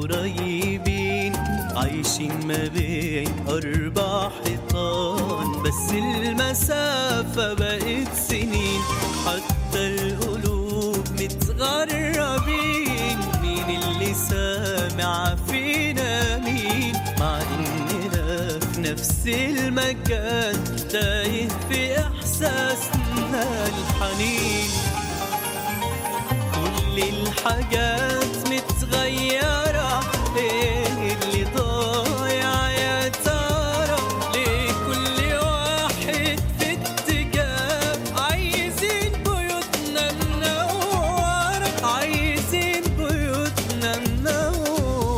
قريبين عايشين ما بين أربع حيطان بس المسافة بقت سنين حتى القلوب متغربين مين اللي سامع فينا مين مع إننا في نفس المكان تايه في إحساسنا الحنين كل الحاجات متغيرة ايه اللي ضايع يا ترى ليه كل واحد في اتجاه عايزين بيوتنا منورة عايزين بيوتنا منورة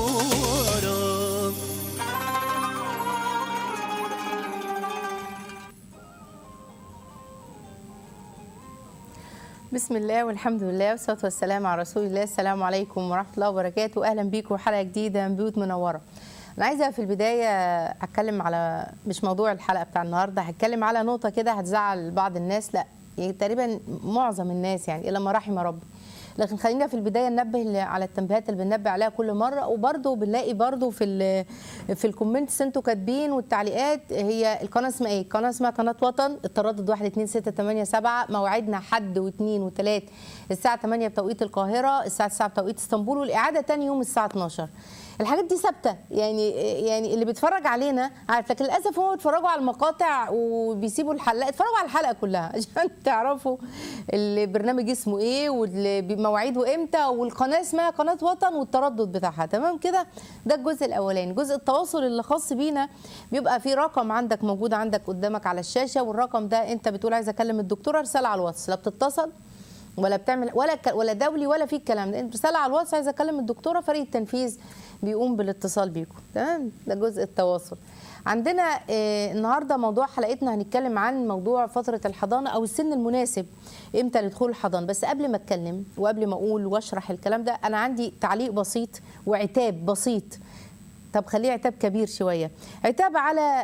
بسم الله والحمد لله والصلاة والسلام على رسول الله السلام عليكم ورحمة الله وبركاته أهلا بيكم حلقة جديدة من بيوت منورة أنا عايزة في البداية أتكلم على مش موضوع الحلقة بتاع النهاردة هتكلم على نقطة كده هتزعل بعض الناس لا يعني تقريبا معظم الناس يعني إلا ما رحم ربي لكن خلينا في البدايه ننبه على التنبيهات اللي بننبه عليها كل مره وبرده بنلاقي برده في ال في الكومنتس انتوا كاتبين والتعليقات هي القناه اسمها ايه؟ القناه اسمها قناه وطن التردد 1 2 6 8 7 موعدنا حد واثنين وثلاث الساعه 8 بتوقيت القاهره الساعه 9 بتوقيت اسطنبول والاعاده ثاني يوم الساعه 12 الحاجات دي ثابته يعني يعني اللي بيتفرج علينا عارف لكن للاسف هم بيتفرجوا على المقاطع وبيسيبوا الحلقه اتفرجوا على الحلقه كلها عشان تعرفوا البرنامج اسمه ايه ومواعيده امتى والقناه اسمها قناه وطن والتردد بتاعها تمام كده ده الجزء الاولاني جزء التواصل اللي خاص بينا بيبقى في رقم عندك موجود عندك قدامك على الشاشه والرقم ده انت بتقول عايز اكلم الدكتوره رساله على الواتس لا بتتصل ولا بتعمل ولا ك... ولا دولي ولا في الكلام ده رساله على الواتس عايزه اكلم الدكتوره فريق التنفيذ بيقوم بالاتصال بيكم تمام ده جزء التواصل عندنا آه النهارده موضوع حلقتنا هنتكلم عن موضوع فتره الحضانه او السن المناسب امتى لدخول الحضانه بس قبل ما اتكلم وقبل ما اقول واشرح الكلام ده انا عندي تعليق بسيط وعتاب بسيط طب خليه عتاب كبير شويه عتاب على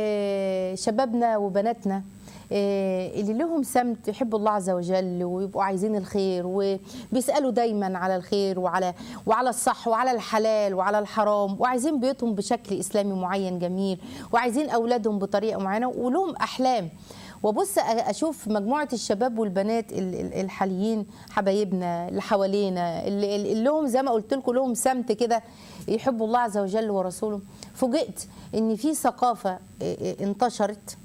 آه شبابنا وبناتنا اللي لهم سمت يحبوا الله عز وجل ويبقوا عايزين الخير وبيسالوا دايما على الخير وعلى وعلى الصح وعلى الحلال وعلى الحرام وعايزين بيوتهم بشكل اسلامي معين جميل وعايزين اولادهم بطريقه معينه ولهم احلام وابص اشوف مجموعه الشباب والبنات الحاليين حبايبنا اللي حوالينا اللي, اللي لهم زي ما قلت لكم لهم سمت كده يحبوا الله عز وجل ورسوله فوجئت ان في ثقافه انتشرت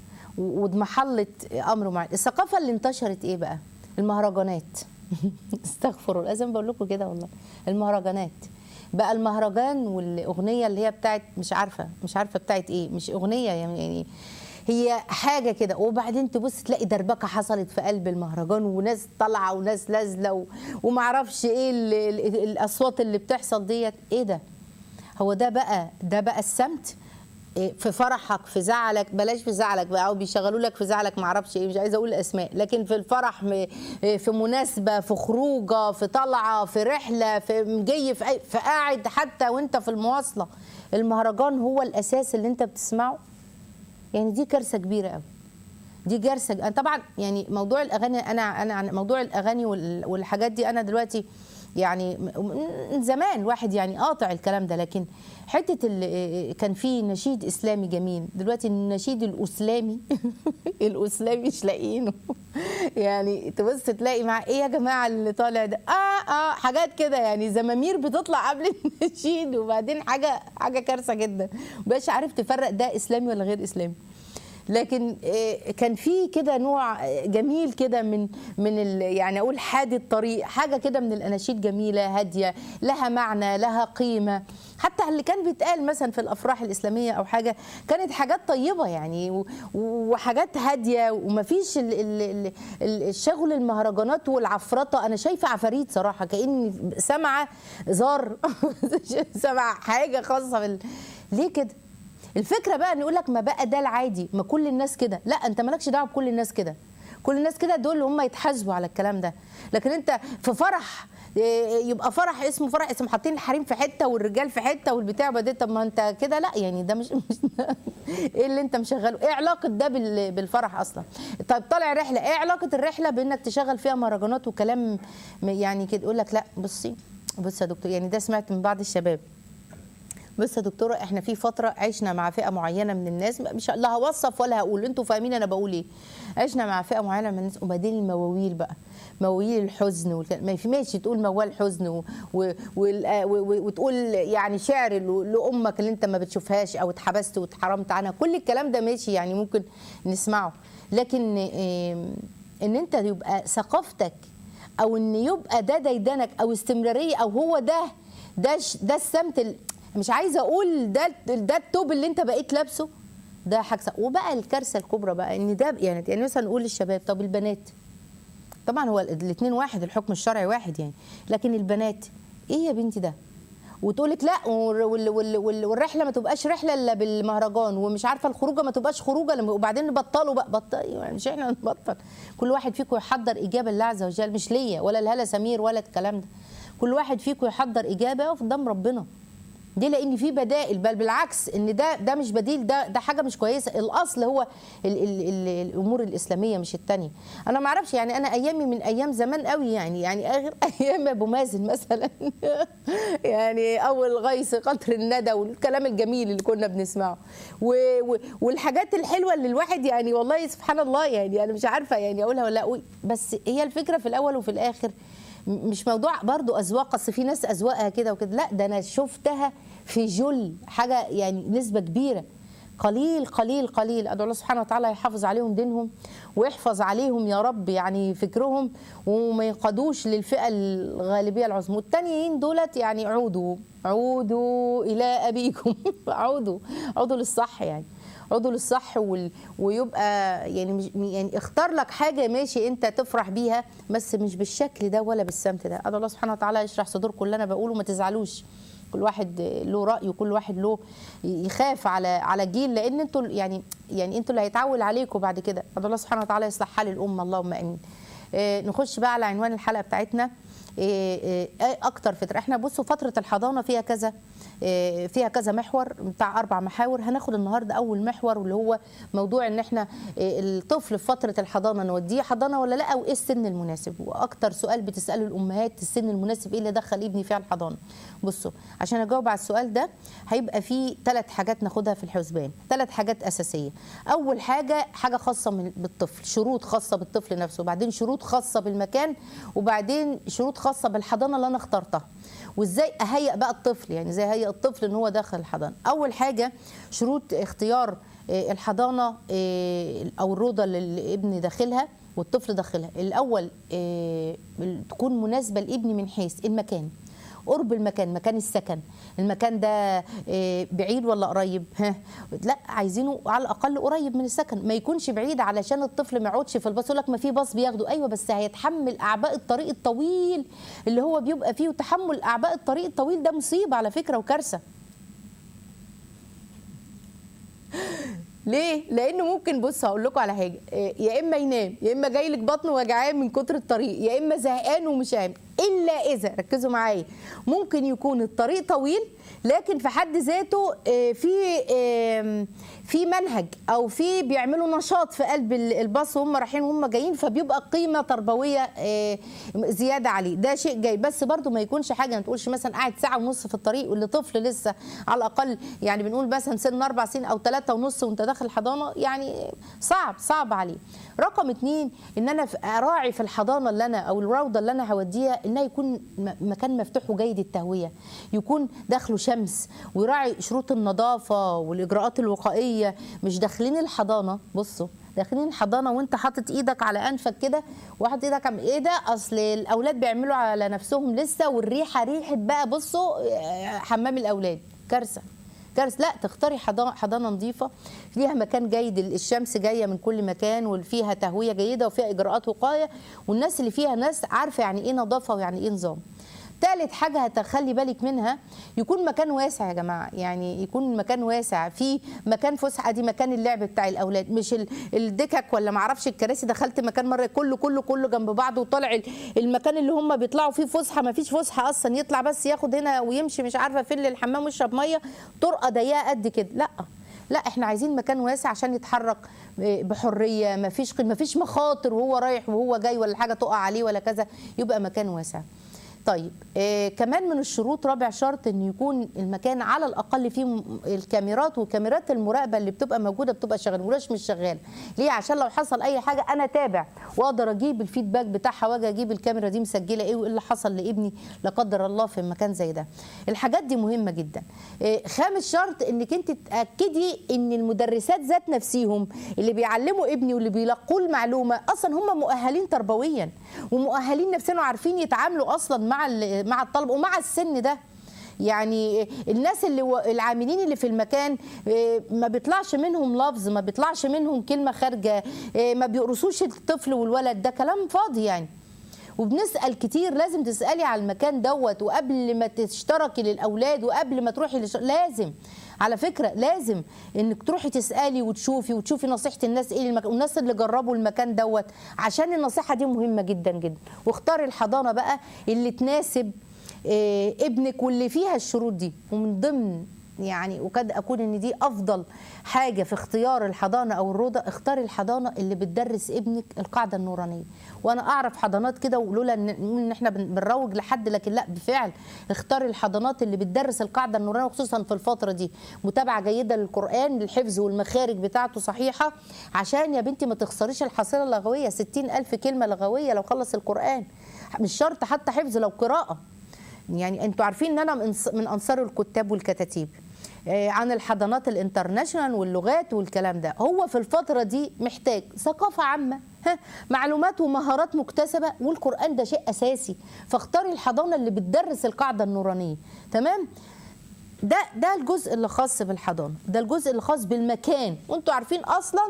واضمحلت امر معين الثقافه اللي انتشرت ايه بقى المهرجانات استغفر الله لازم بقول لكم كده والله المهرجانات بقى المهرجان والاغنيه اللي هي بتاعت مش عارفه مش عارفه بتاعت ايه مش اغنيه يعني هي حاجه كده وبعدين تبص تلاقي دربكه حصلت في قلب المهرجان وناس طالعه وناس نازله و... ومعرفش ايه ال... ال... الاصوات اللي بتحصل ديت ايه ده هو ده بقى ده بقى السمت في فرحك في زعلك بلاش في زعلك بقى او بيشغلوا لك في زعلك ما اعرفش ايه مش عايزه اقول اسماء لكن في الفرح في مناسبه في خروجه في طلعه في رحله في جاي في, في قاعد حتى وانت في المواصله المهرجان هو الاساس اللي انت بتسمعه يعني دي كارثه كبيره قوي دي كارثه طبعا يعني موضوع الاغاني انا انا موضوع الاغاني والحاجات دي انا دلوقتي يعني من زمان الواحد يعني قاطع الكلام ده لكن حته كان في نشيد اسلامي جميل دلوقتي النشيد الاسلامي الاسلامي مش لاقيينه يعني تبص تلاقي مع ايه يا جماعه اللي طالع ده اه اه حاجات كده يعني زمامير بتطلع قبل النشيد وبعدين حاجه حاجه كارثه جدا مبقاش عارف تفرق ده اسلامي ولا غير اسلامي لكن كان في كده نوع جميل كده من من يعني اقول حادي الطريق حاجه كده من الاناشيد جميله هاديه لها معنى لها قيمه حتى اللي كان بيتقال مثلا في الافراح الاسلاميه او حاجه كانت حاجات طيبه يعني وحاجات هاديه ومفيش الشغل المهرجانات والعفرطه انا شايفه عفاريت صراحه كاني سامعه زار سامعه حاجه خاصه بال ليه كده الفكره بقى ان يقول لك ما بقى ده العادي ما كل الناس كده لا انت مالكش دعوه بكل الناس كده كل الناس كده دول اللي هم يتحاسبوا على الكلام ده لكن انت في فرح يبقى فرح اسمه فرح اسمه حاطين الحريم في حته والرجال في حته والبتاع بعدين طب ما انت كده لا يعني ده مش, مش ايه اللي انت مشغله ايه علاقه ده بالفرح اصلا طيب طالع رحله ايه علاقه الرحله بانك تشغل فيها مهرجانات وكلام يعني كده يقول لك لا بصي بصي يا دكتور يعني ده سمعت من بعض الشباب بص يا دكتوره احنا في فتره عشنا مع فئه معينه من الناس مش لا هوصف ولا هقول انتوا فاهمين انا بقول ايه عشنا مع فئه معينه من الناس وبعدين المواويل بقى مواويل الحزن والكلام ما في ماشي تقول موال حزن و... و... وال- آه، و... و... وتقول يعني شعر ل- لامك اللي انت ما بتشوفهاش او اتحبست واتحرمت عنها كل الكلام ده ماشي يعني ممكن نسمعه لكن آم، ان انت يبقى ثقافتك او ان يبقى ده ديدنك او استمراريه او هو ده ده ش- ده السمت ال- مش عايزه اقول ده ده التوب اللي انت بقيت لابسه ده حاجه صح. وبقى الكارثه الكبرى بقى ان ده يعني يعني مثلا نقول للشباب طب البنات طبعا هو الاثنين واحد الحكم الشرعي واحد يعني لكن البنات ايه يا بنتي ده وتقول لك لا وال- وال- وال- وال- والرحله ما تبقاش رحله الا بالمهرجان ومش عارفه الخروجه ما تبقاش خروجه لما وبعدين نبطلوا بقى بطل يعني مش احنا نبطل كل واحد فيكم يحضر اجابه لله عز وجل مش ليا ولا لهلا سمير ولا الكلام ده كل واحد فيكم يحضر اجابه يقف قدام ربنا دي لان في بدائل بل بالعكس ان ده ده مش بديل ده ده حاجه مش كويسه الاصل هو ال ال ال الامور الاسلاميه مش التانية انا ما اعرفش يعني انا ايامي من ايام زمان قوي يعني يعني اخر ايام ابو مازن مثلا يعني اول غيث قطر الندى والكلام الجميل اللي كنا بنسمعه و و والحاجات الحلوه اللي الواحد يعني والله سبحان الله يعني انا مش عارفه يعني اقولها ولا اقول بس هي الفكره في الاول وفي الاخر مش موضوع برضو اذواق اصل في ناس اذواقها كده وكده لا ده انا شفتها في جل حاجه يعني نسبه كبيره قليل قليل قليل ادعو الله سبحانه وتعالى يحافظ عليهم دينهم ويحفظ عليهم يا رب يعني فكرهم وما ينقادوش للفئه الغالبيه العظمى والتانيين دولت يعني عودوا عودوا الى ابيكم عودوا عودوا للصح يعني عضو للصح وال... ويبقى يعني مش يعني اختار لك حاجه ماشي انت تفرح بيها بس مش بالشكل ده ولا بالسمت ده ادعو الله سبحانه وتعالى يشرح صدوركم اللي انا بقوله ما تزعلوش كل واحد له راي وكل واحد له يخاف على على جيل لان انتوا يعني يعني انتوا اللي هيتعول عليكم بعد كده ادعو الله سبحانه وتعالى يصلح حال الامه اللهم امين آه، نخش بقى على عنوان الحلقه بتاعتنا إيه إيه اكتر فتره احنا بصوا فتره الحضانه فيها كذا إيه فيها كذا محور بتاع اربع محاور هناخد النهارده اول محور واللي هو موضوع ان احنا إيه الطفل في فتره الحضانه نوديه حضانه ولا لا وايه السن المناسب واكتر سؤال بتساله الامهات السن المناسب ايه اللي دخل ابني فيها الحضانه بصوا عشان اجاوب على السؤال ده هيبقى في ثلاث حاجات ناخدها في الحسبان ثلاث حاجات اساسيه اول حاجه حاجه خاصه من- بالطفل شروط خاصه بالطفل نفسه وبعدين شروط خاصه بالمكان وبعدين شروط خاصه بالحضانه اللي انا اخترتها وازاي اهيئ بقى الطفل يعني ازاي اهيئ الطفل ان هو داخل الحضانه اول حاجه شروط اختيار آه، الحضانه آه، او الروضه اللي الابن داخلها والطفل داخلها الاول آه، تكون مناسبه لابني من حيث المكان قرب المكان مكان السكن المكان ده آه، بعيد ولا قريب ها لا عايزينه على الاقل قريب من السكن ما يكونش بعيد علشان الطفل ما يقعدش في الباص يقول لك ما في باص بياخده ايوه بس هيتحمل اعباء الطريق الطويل اللي هو بيبقى فيه وتحمل اعباء الطريق الطويل ده مصيبه على فكره وكارثه ليه؟ لانه ممكن بص هقول لكم على حاجه إيه، يا اما ينام يا اما جاي لك بطنه وجعان من كتر الطريق يا اما زهقان ومش قايم الا اذا ركزوا معايا ممكن يكون الطريق طويل لكن في حد ذاته آه، في آم، في منهج او في بيعملوا نشاط في قلب ال- الباص وهم رايحين وهم جايين فبيبقى قيمه تربويه آه، زياده عليه ده شيء جاي بس برضو ما يكونش حاجه ما تقولش مثلا قاعد ساعه ونص في الطريق واللي طفل لسه على الاقل يعني بنقول مثلا سن اربع سنين او ثلاثه ونص وانت داخل الحضانه يعني صعب صعب عليه رقم اتنين ان انا في- اراعي في الحضانه اللي انا او الروضه اللي انا هوديها انها يكون م- مكان مفتوح وجيد التهويه يكون داخله شمس ويراعي شروط النظافه والاجراءات الوقائيه مش داخلين الحضانه بصوا داخلين الحضانه وانت حاطط ايدك على انفك كده وحاطط ايدك على ايه ده اصل الاولاد بيعملوا على نفسهم لسه والريحه ريحه بقى بصوا آه، حمام الاولاد كارثه كارثه لا تختاري حضانه حضانه نظيفه فيها مكان جيد الشمس جايه من كل مكان وفيها تهويه جيده وفيها اجراءات وقايه والناس اللي فيها ناس عارفه يعني ايه نظافه ويعني ايه نظام تالت حاجة هتخلي بالك منها يكون مكان واسع يا جماعة يعني يكون مكان واسع في مكان فسحة دي مكان اللعب بتاع الأولاد مش ال- الدكك ولا معرفش الكراسي دخلت مكان مرة كله كله كله جنب بعض وطالع ال- المكان اللي هم بيطلعوا فيه فسحة ما فيش فسحة أصلا يطلع بس ياخد هنا ويمشي مش عارفة فين للحمام ويشرب مية طرقة ضيقة قد كده لا لا احنا عايزين مكان واسع عشان يتحرك بحريه ما فيش ما فيش مخاطر وهو رايح وهو جاي ولا حاجه تقع عليه ولا كذا يبقى مكان واسع طيب آه كمان من الشروط رابع شرط ان يكون المكان على الاقل فيه م- الكاميرات وكاميرات المراقبه اللي بتبقى موجوده بتبقى شغاله ولاش مش شغاله ليه عشان لو حصل اي حاجه انا اتابع واقدر اجيب الفيدباك بتاعها واجي اجيب الكاميرا دي مسجله ايه وايه اللي حصل لابني لا قدر الله في مكان زي ده الحاجات دي مهمه جدا آه خامس شرط انك انت تاكدي ان المدرسات ذات نفسهم اللي بيعلموا ابني واللي بيلقوا المعلومه اصلا هم مؤهلين تربويا ومؤهلين نفسيا وعارفين يتعاملوا اصلا مع ال- مع الطلب ومع السن ده يعني الناس اللي و- العاملين اللي في المكان آه، ما بيطلعش منهم لفظ ما بيطلعش منهم كلمه خارجه آه، ما بيقرصوش الطفل والولد ده كلام فاضي يعني وبنسال كتير لازم تسالي على المكان دوت وقبل ما تشتركي للاولاد وقبل ما تروحي لش... لازم على فكره لازم انك تروحي تسالي وتشوفي وتشوفي نصيحه الناس ايه المكان والناس اللي جربوا المكان دوت عشان النصيحه دي مهمه جدا جدا واختاري الحضانه بقى اللي تناسب آه، ابنك واللي فيها الشروط دي ومن ضمن يعني وقد اكون ان دي افضل حاجه في اختيار الحضانه او الروضه اختاري الحضانه اللي بتدرس ابنك القاعده النورانيه وانا اعرف حضانات كده ولولا ان إن احنا بن- بنروج لحد لكن لا بالفعل اختاري الحضانات اللي بتدرس القاعده النورانيه وخصوصا في الفتره دي متابعه جيده للقران الحفظ والمخارج بتاعته صحيحه عشان يا بنتي ما تخسريش الحصيله اللغويه 60 الف كلمه لغويه لو خلص القران مش شرط حتى حفظ لو قراءه يعني انتوا عارفين ان انا من أنص- من انصار الكتاب والكتاتيب آه، عن الحضانات الانترناشونال واللغات والكلام ده هو في الفترة دي محتاج ثقافة عامة ها معلومات ومهارات مكتسبة والقرآن ده شيء أساسي فاختاري الحضانة اللي بتدرس القاعدة النورانية تمام ده ده الجزء اللي خاص بالحضانة ده الجزء اللي خاص بالمكان وانتوا عارفين أصلا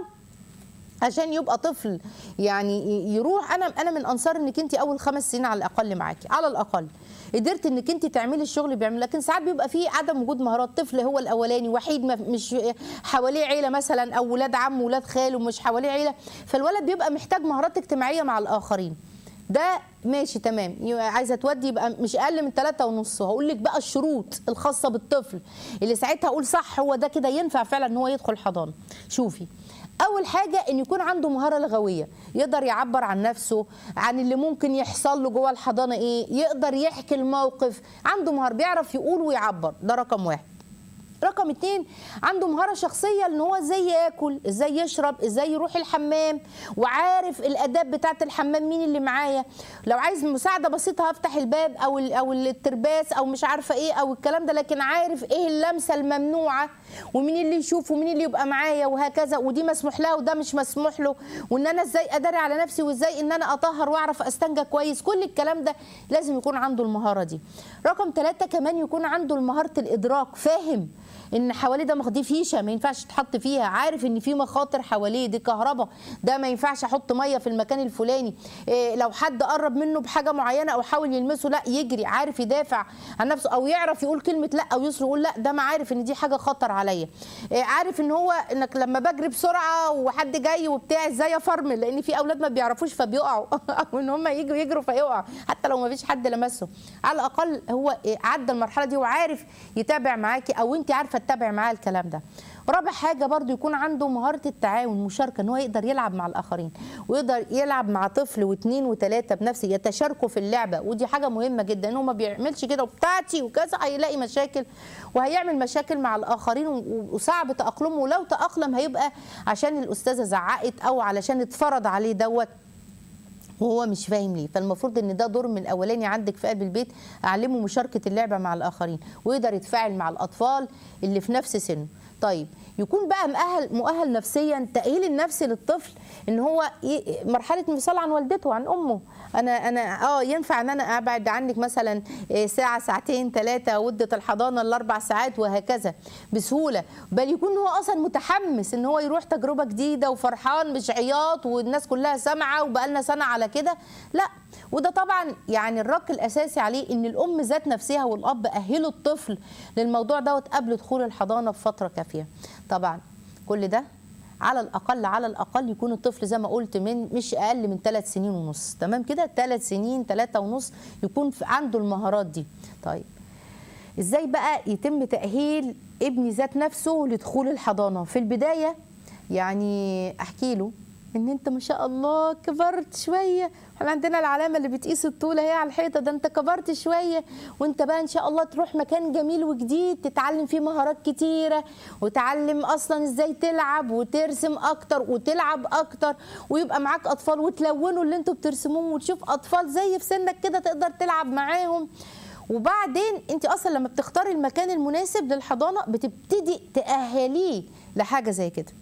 عشان يبقى طفل يعني يروح انا انا من انصار انك انت اول خمس سنين على الاقل معاكي على الاقل قدرت انك انت تعملي الشغل اللي بيعمل لكن ساعات بيبقى فيه عدم وجود مهارات طفل هو الاولاني وحيد ما مش حواليه عيله مثلا او ولاد عم ولاد خال ومش حواليه عيله فالولد بيبقى محتاج مهارات اجتماعيه مع الاخرين ده ماشي تمام يبقى عايزه تودي يبقى مش اقل من ثلاثة ونص وهقول لك بقى الشروط الخاصه بالطفل اللي ساعتها اقول صح هو ده كده ينفع فعلا ان هو يدخل حضانه شوفي اول حاجه ان يكون عنده مهاره لغويه يقدر يعبر عن نفسه عن اللي ممكن يحصل له جوه الحضانه ايه يقدر يحكي الموقف عنده مهاره بيعرف يقول ويعبر ده رقم واحد رقم اتنين عنده مهارة شخصية ان هو ازاي ياكل ازاي يشرب ازاي يروح الحمام وعارف الاداب بتاعة الحمام مين اللي معايا لو عايز مساعدة بسيطة هفتح الباب او ال- او الترباس او مش عارفة ايه او الكلام ده لكن عارف ايه اللمسة الممنوعة ومين اللي يشوف ومين اللي يبقى معايا وهكذا ودي مسموح لها وده مش مسموح له وان انا ازاي اداري على نفسي وازاي ان انا اطهر واعرف استنجى كويس كل الكلام ده لازم يكون عنده المهارة دي رقم ثلاثة كمان يكون عنده مهارة الادراك فاهم ان حواليه ده دي فيشه ما ينفعش تحط فيها عارف ان في مخاطر حواليه دي كهرباء ده ما ينفعش احط ميه في المكان الفلاني إيه لو حد قرب منه بحاجه معينه او حاول يلمسه لا يجري عارف يدافع عن نفسه او يعرف يقول كلمه لا او يصر يقول لا ده ما عارف ان دي حاجه خطر عليا إيه عارف ان هو انك لما بجري بسرعه وحد جاي وبتاع ازاي افرمل لان في اولاد ما بيعرفوش فبيقعوا او ان هم يجوا يجروا فيقعوا حتى لو ما فيش حد لمسه على الاقل هو إيه عدى المرحله دي وعارف يتابع معاكي او انت عارفه تتابع معاه الكلام ده رابع حاجه برضو يكون عنده مهاره التعاون مشاركه ان هو يقدر يلعب مع الاخرين ويقدر يلعب مع طفل واثنين وثلاثه بنفسه يتشاركوا في اللعبه ودي حاجه مهمه جدا ان هو ما بيعملش كده وبتاعتي وكذا هيلاقي مشاكل وهيعمل مشاكل مع الاخرين و- وصعب تاقلمه ولو تاقلم هيبقى عشان الاستاذه زعقت او علشان اتفرض عليه دوت وهو مش فاهم ليه فالمفروض ان ده دور من الاولاني عندك في قلب البيت اعلمه مشاركه اللعبه مع الاخرين ويقدر يتفاعل مع الاطفال اللي في نفس سنه طيب يكون بقى مؤهل مؤهل نفسيا تاهيل النفسي للطفل ان هو ي- مرحله انفصال عن والدته عن امه انا انا اه ينفع ان انا ابعد عنك مثلا إيه، ساعه ساعتين ثلاثه مده الحضانه الاربع ساعات وهكذا بسهوله بل يكون هو اصلا متحمس ان هو يروح تجربه جديده وفرحان مش عياط والناس كلها سامعه وبقالنا سنه على كده لا وده طبعا يعني الرك الاساسي عليه ان الام ذات نفسها والاب اهلوا الطفل للموضوع دوت قبل دخول الحضانه بفتره كافيه طبعا كل ده على الاقل على الاقل يكون الطفل زي ما قلت من مش اقل من ثلاث سنين ونص تمام كده ثلاث سنين ثلاثة ونص يكون في- عنده المهارات دي طيب ازاي بقى يتم تاهيل ابني ذات نفسه لدخول الحضانه في البدايه يعني احكي له ان انت ما شاء الله كبرت شويه احنا عندنا العلامه اللي بتقيس الطول اهي على الحيطه ده انت كبرت شويه وانت بقى ان شاء الله تروح مكان جميل وجديد تتعلم فيه مهارات كتيره وتعلم اصلا ازاي تلعب وترسم اكتر وتلعب اكتر ويبقى معاك اطفال وتلونوا اللي انتوا بترسموه وتشوف اطفال زي في سنك كده تقدر تلعب معاهم وبعدين انت اصلا لما بتختاري المكان المناسب للحضانه بتبتدي تاهليه لحاجه زي كده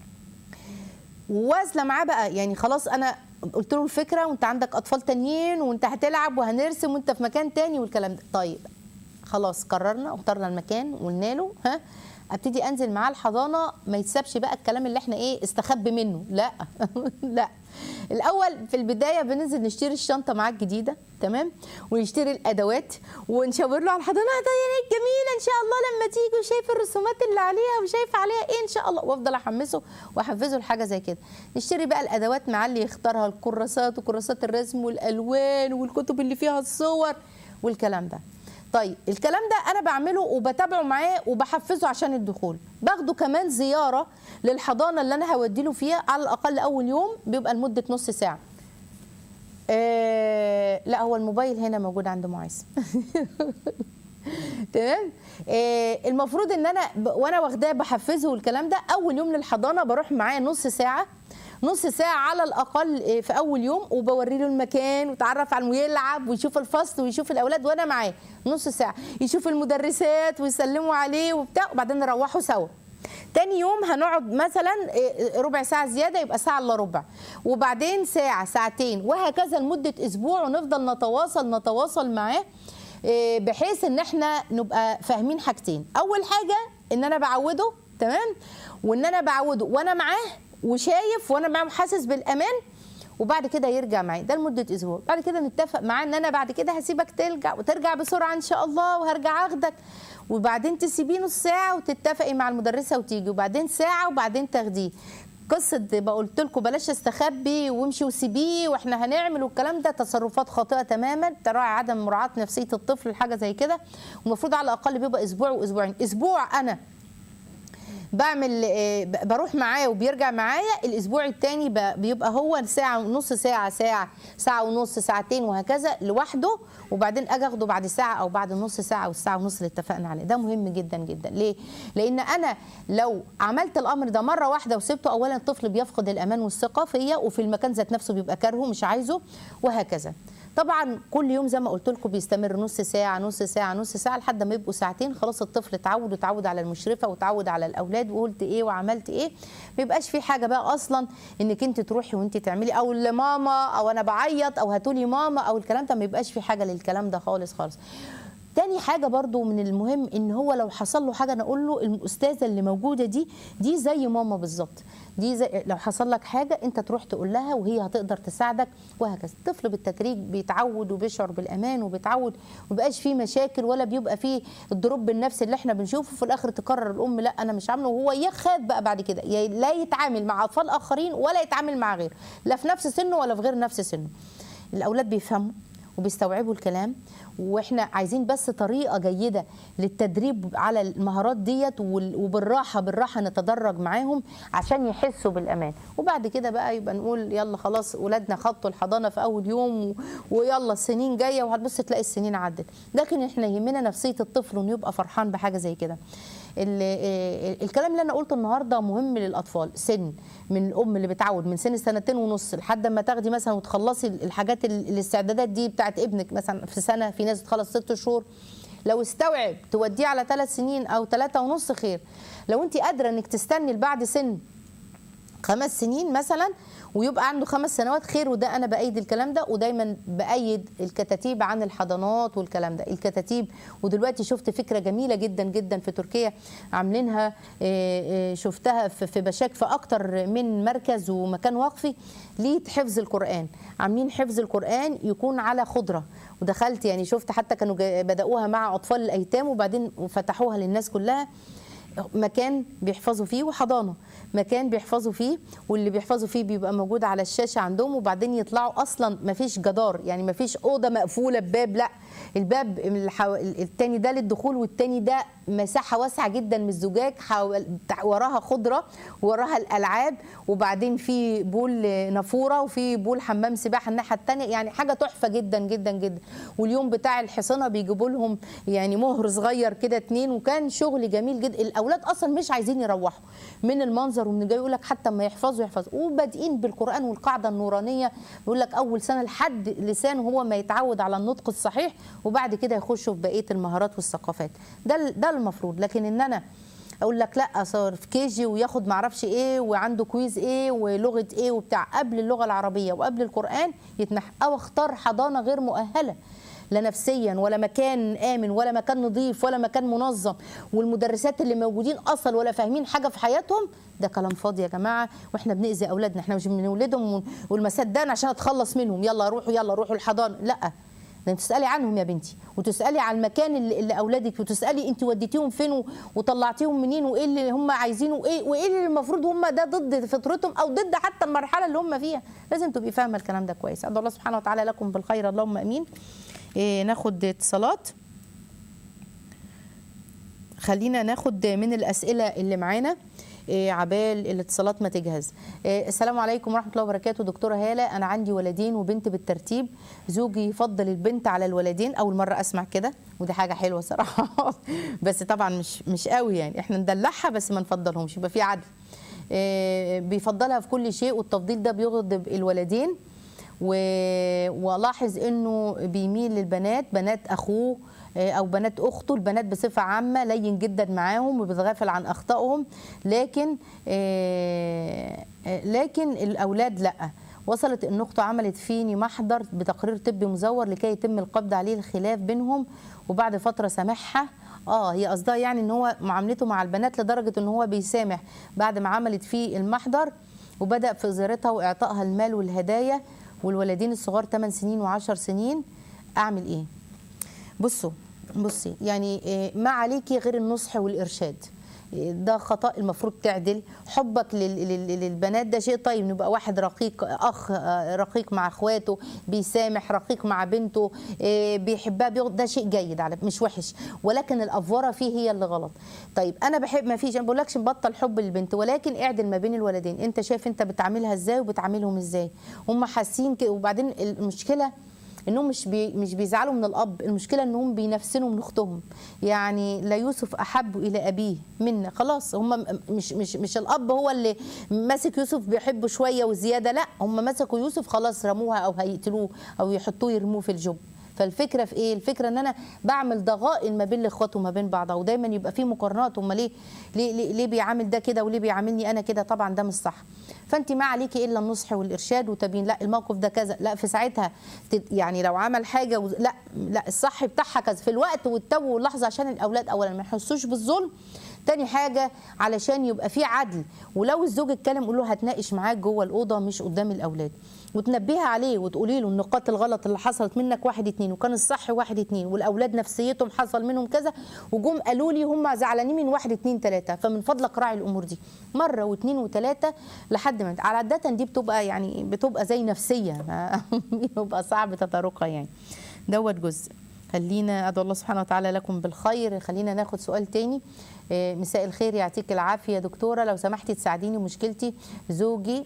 وواصله معاه بقى يعني خلاص انا قلت له الفكره وانت عندك اطفال تانيين وانت هتلعب وهنرسم وانت في مكان تاني والكلام ده طيب خلاص قررنا واخترنا المكان وقلنا له ها ابتدي انزل معاه الحضانه ما يتسابش بقى الكلام اللي احنا ايه استخبي منه لا لا الاول في البدايه بننزل نشتري الشنطه معاه الجديده تمام ونشتري الادوات ونشاور له على الحضانه ده يعني جميله ان شاء الله لما تيجي وشايف الرسومات اللي عليها وشايف عليها ايه ان شاء الله وافضل احمسه واحفزه لحاجه زي كده نشتري بقى الادوات معاه اللي يختارها الكراسات وكراسات الرسم والالوان والكتب اللي فيها الصور والكلام ده طيب الكلام ده انا بعمله وبتابعه معاه وبحفزه عشان الدخول باخده كمان زياره للحضانه اللي انا هودي له فيها على الاقل اول يوم بيبقى لمده نص ساعه آه لا هو الموبايل هنا موجود عند معاذ تمام آه المفروض ان انا ب... وانا واخداه بحفزه والكلام ده اول يوم للحضانه بروح معاه نص ساعه نص ساعة على الأقل آه، في أول يوم وبوري له المكان وتعرف على ويلعب ويشوف الفصل ويشوف الأولاد وأنا معاه نص ساعة يشوف المدرسات ويسلموا عليه وبتاع وبعدين نروحوا سوا تاني يوم هنقعد مثلا آه، ربع ساعة زيادة يبقى ساعة إلا ربع وبعدين ساعة ساعتين وهكذا لمدة أسبوع ونفضل نتواصل نتواصل معاه آه، بحيث ان احنا نبقى فاهمين حاجتين اول حاجه ان انا بعوده تمام وان انا بعوده وانا معاه وشايف وانا معاه حاسس بالامان وبعد كده يرجع معايا ده لمده اسبوع بعد كده نتفق معاه ان انا بعد كده هسيبك ترجع وترجع بسرعه ان شاء الله وهرجع اخدك وبعدين تسيبيه نص ساعه وتتفقي مع المدرسه وتيجي وبعدين ساعه وبعدين تاخديه قصه بقى قلت لكم بلاش استخبي وامشي وسيبيه واحنا هنعمل والكلام ده تصرفات خاطئه تماما تراعي عدم مراعاه نفسيه الطفل لحاجه زي كده والمفروض على الاقل بيبقى اسبوع واسبوعين اسبوع انا بعمل آه، ب- بروح معاه وبيرجع معايا الاسبوع الثاني بيبقى هو ساعه ونص ساعه ساعه ساعه ونص ساعتين وهكذا لوحده وبعدين اجي اخده بعد ساعه او بعد نص ساعه والساعه ونص اللي اتفقنا عليه ده مهم جدا جدا ليه لان انا لو عملت الامر ده مره واحده وسبته اولا الطفل بيفقد الامان والثقه فيا وفي المكان ذات نفسه بيبقى كارهه مش عايزه وهكذا طبعا كل يوم زي ما قلت لكم بيستمر نص ساعه نص ساعه نص ساعه لحد ما يبقوا ساعتين خلاص الطفل اتعود وتعود على المشرفه وتعود على الاولاد وقلت ايه وعملت ايه ما يبقاش في حاجه بقى اصلا انك انت تروحي وانت تعملي او لماما او انا بعيط او هاتولي ماما او الكلام ده ما يبقاش في حاجه للكلام ده خالص خالص تاني حاجة برضو من المهم ان هو لو حصل له حاجة انا اقول له الاستاذة اللي موجودة دي دي زي ماما بالظبط دي زي لو حصل لك حاجة انت تروح تقول لها وهي هتقدر تساعدك وهكذا الطفل بالتدريج بيتعود وبيشعر بالامان وبيتعود ومبقاش فيه مشاكل ولا بيبقى فيه الضروب النفسي اللي احنا بنشوفه في الاخر تقرر الام لا انا مش عامله وهو يخاف بقى بعد كده يا لا يتعامل مع اطفال اخرين ولا يتعامل مع غيره لا في نفس سنه ولا في غير نفس سنه الاولاد بيفهموا وبيستوعبوا الكلام واحنا عايزين بس طريقه جيده للتدريب على المهارات ديت وال- وبالراحه بالراحه نتدرج معاهم عشان يحسوا بالامان وبعد كده بقى يبقى نقول يلا خلاص ولادنا خطوا الحضانه في اول يوم و- ويلا السنين جايه وهتبص تلاقي السنين عدت لكن احنا يهمنا نفسيه الطفل انه يبقى فرحان بحاجه زي كده ال- آه، الكلام اللي انا قلته النهارده مهم للاطفال سن من الام اللي بتعود من سن سنتين ونص لحد ما تاخدي مثلا وتخلصي الحاجات ال- الاستعدادات دي بتاعت ابنك مثلا في سنه في ناس بتخلص ست شهور لو استوعب توديه على ثلاث سنين او ثلاثة ونص خير لو انت قادره انك تستني لبعد سن خمس سنين مثلا ويبقى عنده خمس سنوات خير وده انا بايد الكلام ده ودايما بايد الكتاتيب عن الحضانات والكلام ده الكتاتيب ودلوقتي شفت فكره جميله جدا جدا في تركيا عاملينها آه، آه، شفتها في في بشاك في اكتر من مركز ومكان وقفي لحفظ القران عاملين حفظ القران يكون على خضره ودخلت يعني شفت حتى كانوا جا- بداوها مع اطفال الايتام وبعدين فتحوها للناس كلها مكان بيحفظوا فيه وحضانه مكان بيحفظوا فيه واللي بيحفظوا فيه بيبقى موجود على الشاشه عندهم وبعدين يطلعوا اصلا ما فيش جدار يعني ما فيش اوضه مقفوله بباب لا الباب الحو... التاني ده للدخول والتاني ده مساحه واسعه جدا من الزجاج حو... وراها خضره وراها الالعاب وبعدين في بول نافوره وفي بول حمام سباحه الناحيه التانيه يعني حاجه تحفه جدا جدا جدا واليوم بتاع الحصانه بيجيبوا لهم يعني مهر صغير كده اتنين وكان شغل جميل جدا الاولاد اصلا مش عايزين يروحوا من المنظر ومن الجو يقول لك حتى ما يحفظوا يحفظوا وبادئين بالقران والقاعده النورانيه بيقول لك اول سنه لحد لسانه هو ما يتعود على النطق الصحيح وبعد كده يخشوا في بقيه المهارات والثقافات ده ده المفروض لكن ان انا اقول لك لا صار في كيجي وياخد معرفش ايه وعنده كويز ايه ولغه ايه وبتاع قبل اللغه العربيه وقبل القران يتنحى او اختار حضانه غير مؤهله لا نفسيا ولا مكان امن ولا مكان نظيف ولا مكان منظم والمدرسات اللي موجودين اصلا ولا فاهمين حاجه في حياتهم ده كلام فاضي يا جماعه واحنا بنأذي اولادنا احنا مش بنولدهم والمصدقنا عشان اتخلص منهم يلا روحوا يلا روحوا الحضانه لا ده انت تسالي عنهم يا بنتي وتسالي على المكان اللي, اللي اولادك وتسالي انت وديتيهم فين وطلعتيهم منين وايه اللي هم عايزينه وايه وايه اللي المفروض هم ده ضد فطرتهم او ضد حتى المرحله اللي هم فيها لازم تبقي فاهمه الكلام ده كويس ادعو الله سبحانه وتعالى لكم بالخير اللهم امين إيه ناخد اتصالات خلينا ناخد من الاسئله اللي معانا إيه عبال الاتصالات ما تجهز إيه السلام عليكم ورحمه الله وبركاته دكتوره هاله انا عندي ولدين وبنت بالترتيب زوجي يفضل البنت على الولدين اول مره اسمع كده ودي حاجه حلوه صراحه بس طبعا مش مش قوي يعني احنا ندلعها بس ما نفضلهمش يبقى في عدل إيه بيفضلها في كل شيء والتفضيل ده بيغضب الولدين ولاحظ انه بيميل للبنات بنات اخوه او بنات اخته البنات بصفه عامه لين جدا معاهم وبيتغافل عن اخطائهم لكن لكن الاولاد لا وصلت ان اخته عملت فيني محضر بتقرير طبي مزور لكي يتم القبض عليه الخلاف بينهم وبعد فتره سامحها اه هي قصدها يعني ان هو معاملته مع البنات لدرجه ان هو بيسامح بعد ما عملت فيه المحضر وبدا في زيارتها واعطائها المال والهدايا والولدين الصغار 8 سنين و10 سنين اعمل ايه بصوا بصي يعني ما عليكي غير النصح والارشاد ده خطا المفروض تعدل حبك للبنات ده شيء طيب نبقى واحد رقيق اخ رقيق مع اخواته بيسامح رقيق مع بنته بيحبها ده شيء جيد على مش وحش ولكن الافوره فيه هي اللي غلط طيب انا بحب ما فيش انا بقول لكش نبطل حب للبنت ولكن اعدل ما بين الولدين انت شايف انت بتعاملها ازاي وبتعاملهم ازاي هم حاسين كده وبعدين المشكله انهم مش بي مش بيزعلوا من الاب المشكله انهم بينفسنوا من اختهم يعني لا يوسف احب الى ابيه منا خلاص هم مش مش مش الاب هو اللي ماسك يوسف بيحبه شويه وزياده لا هم مسكوا يوسف خلاص رموها او هيقتلوه او يحطوه يرموه في الجب فالفكره في ايه الفكره ان انا بعمل ضغائن ما بين الاخوات وما بين بعضها ودايما يبقى في مقارنات هم ليه ليه ليه, ليه بيعامل ده كده وليه بيعاملني انا كده طبعا ده مش صح فانت ما عليكي الا النصح والارشاد وتبين لا الموقف ده كذا لا في ساعتها يعني لو عمل حاجه و... لا لا الصح بتاعها كذا في الوقت والتو واللحظه عشان الاولاد اولا ما يحسوش بالظلم تاني حاجة علشان يبقى في عدل ولو الزوج اتكلم قول له هتناقش معاك جوه الأوضة مش قدام الأولاد وتنبهي عليه وتقولي له النقاط الغلط اللي حصلت منك واحد اتنين وكان الصح واحد اتنين والاولاد نفسيتهم حصل منهم كذا وجم قالوا لي هم زعلانين من واحد اتنين تلاته فمن فضلك راعي الامور دي مره واتنين وتلاته لحد ما على عاده دي بتبقى يعني بتبقى زي نفسيه بيبقى صعب تطرقها يعني دوت جزء خلينا ادعو الله سبحانه وتعالى لكم بالخير خلينا ناخد سؤال تاني مساء الخير يعطيك العافيه يا دكتوره لو سمحتي تساعديني مشكلتي زوجي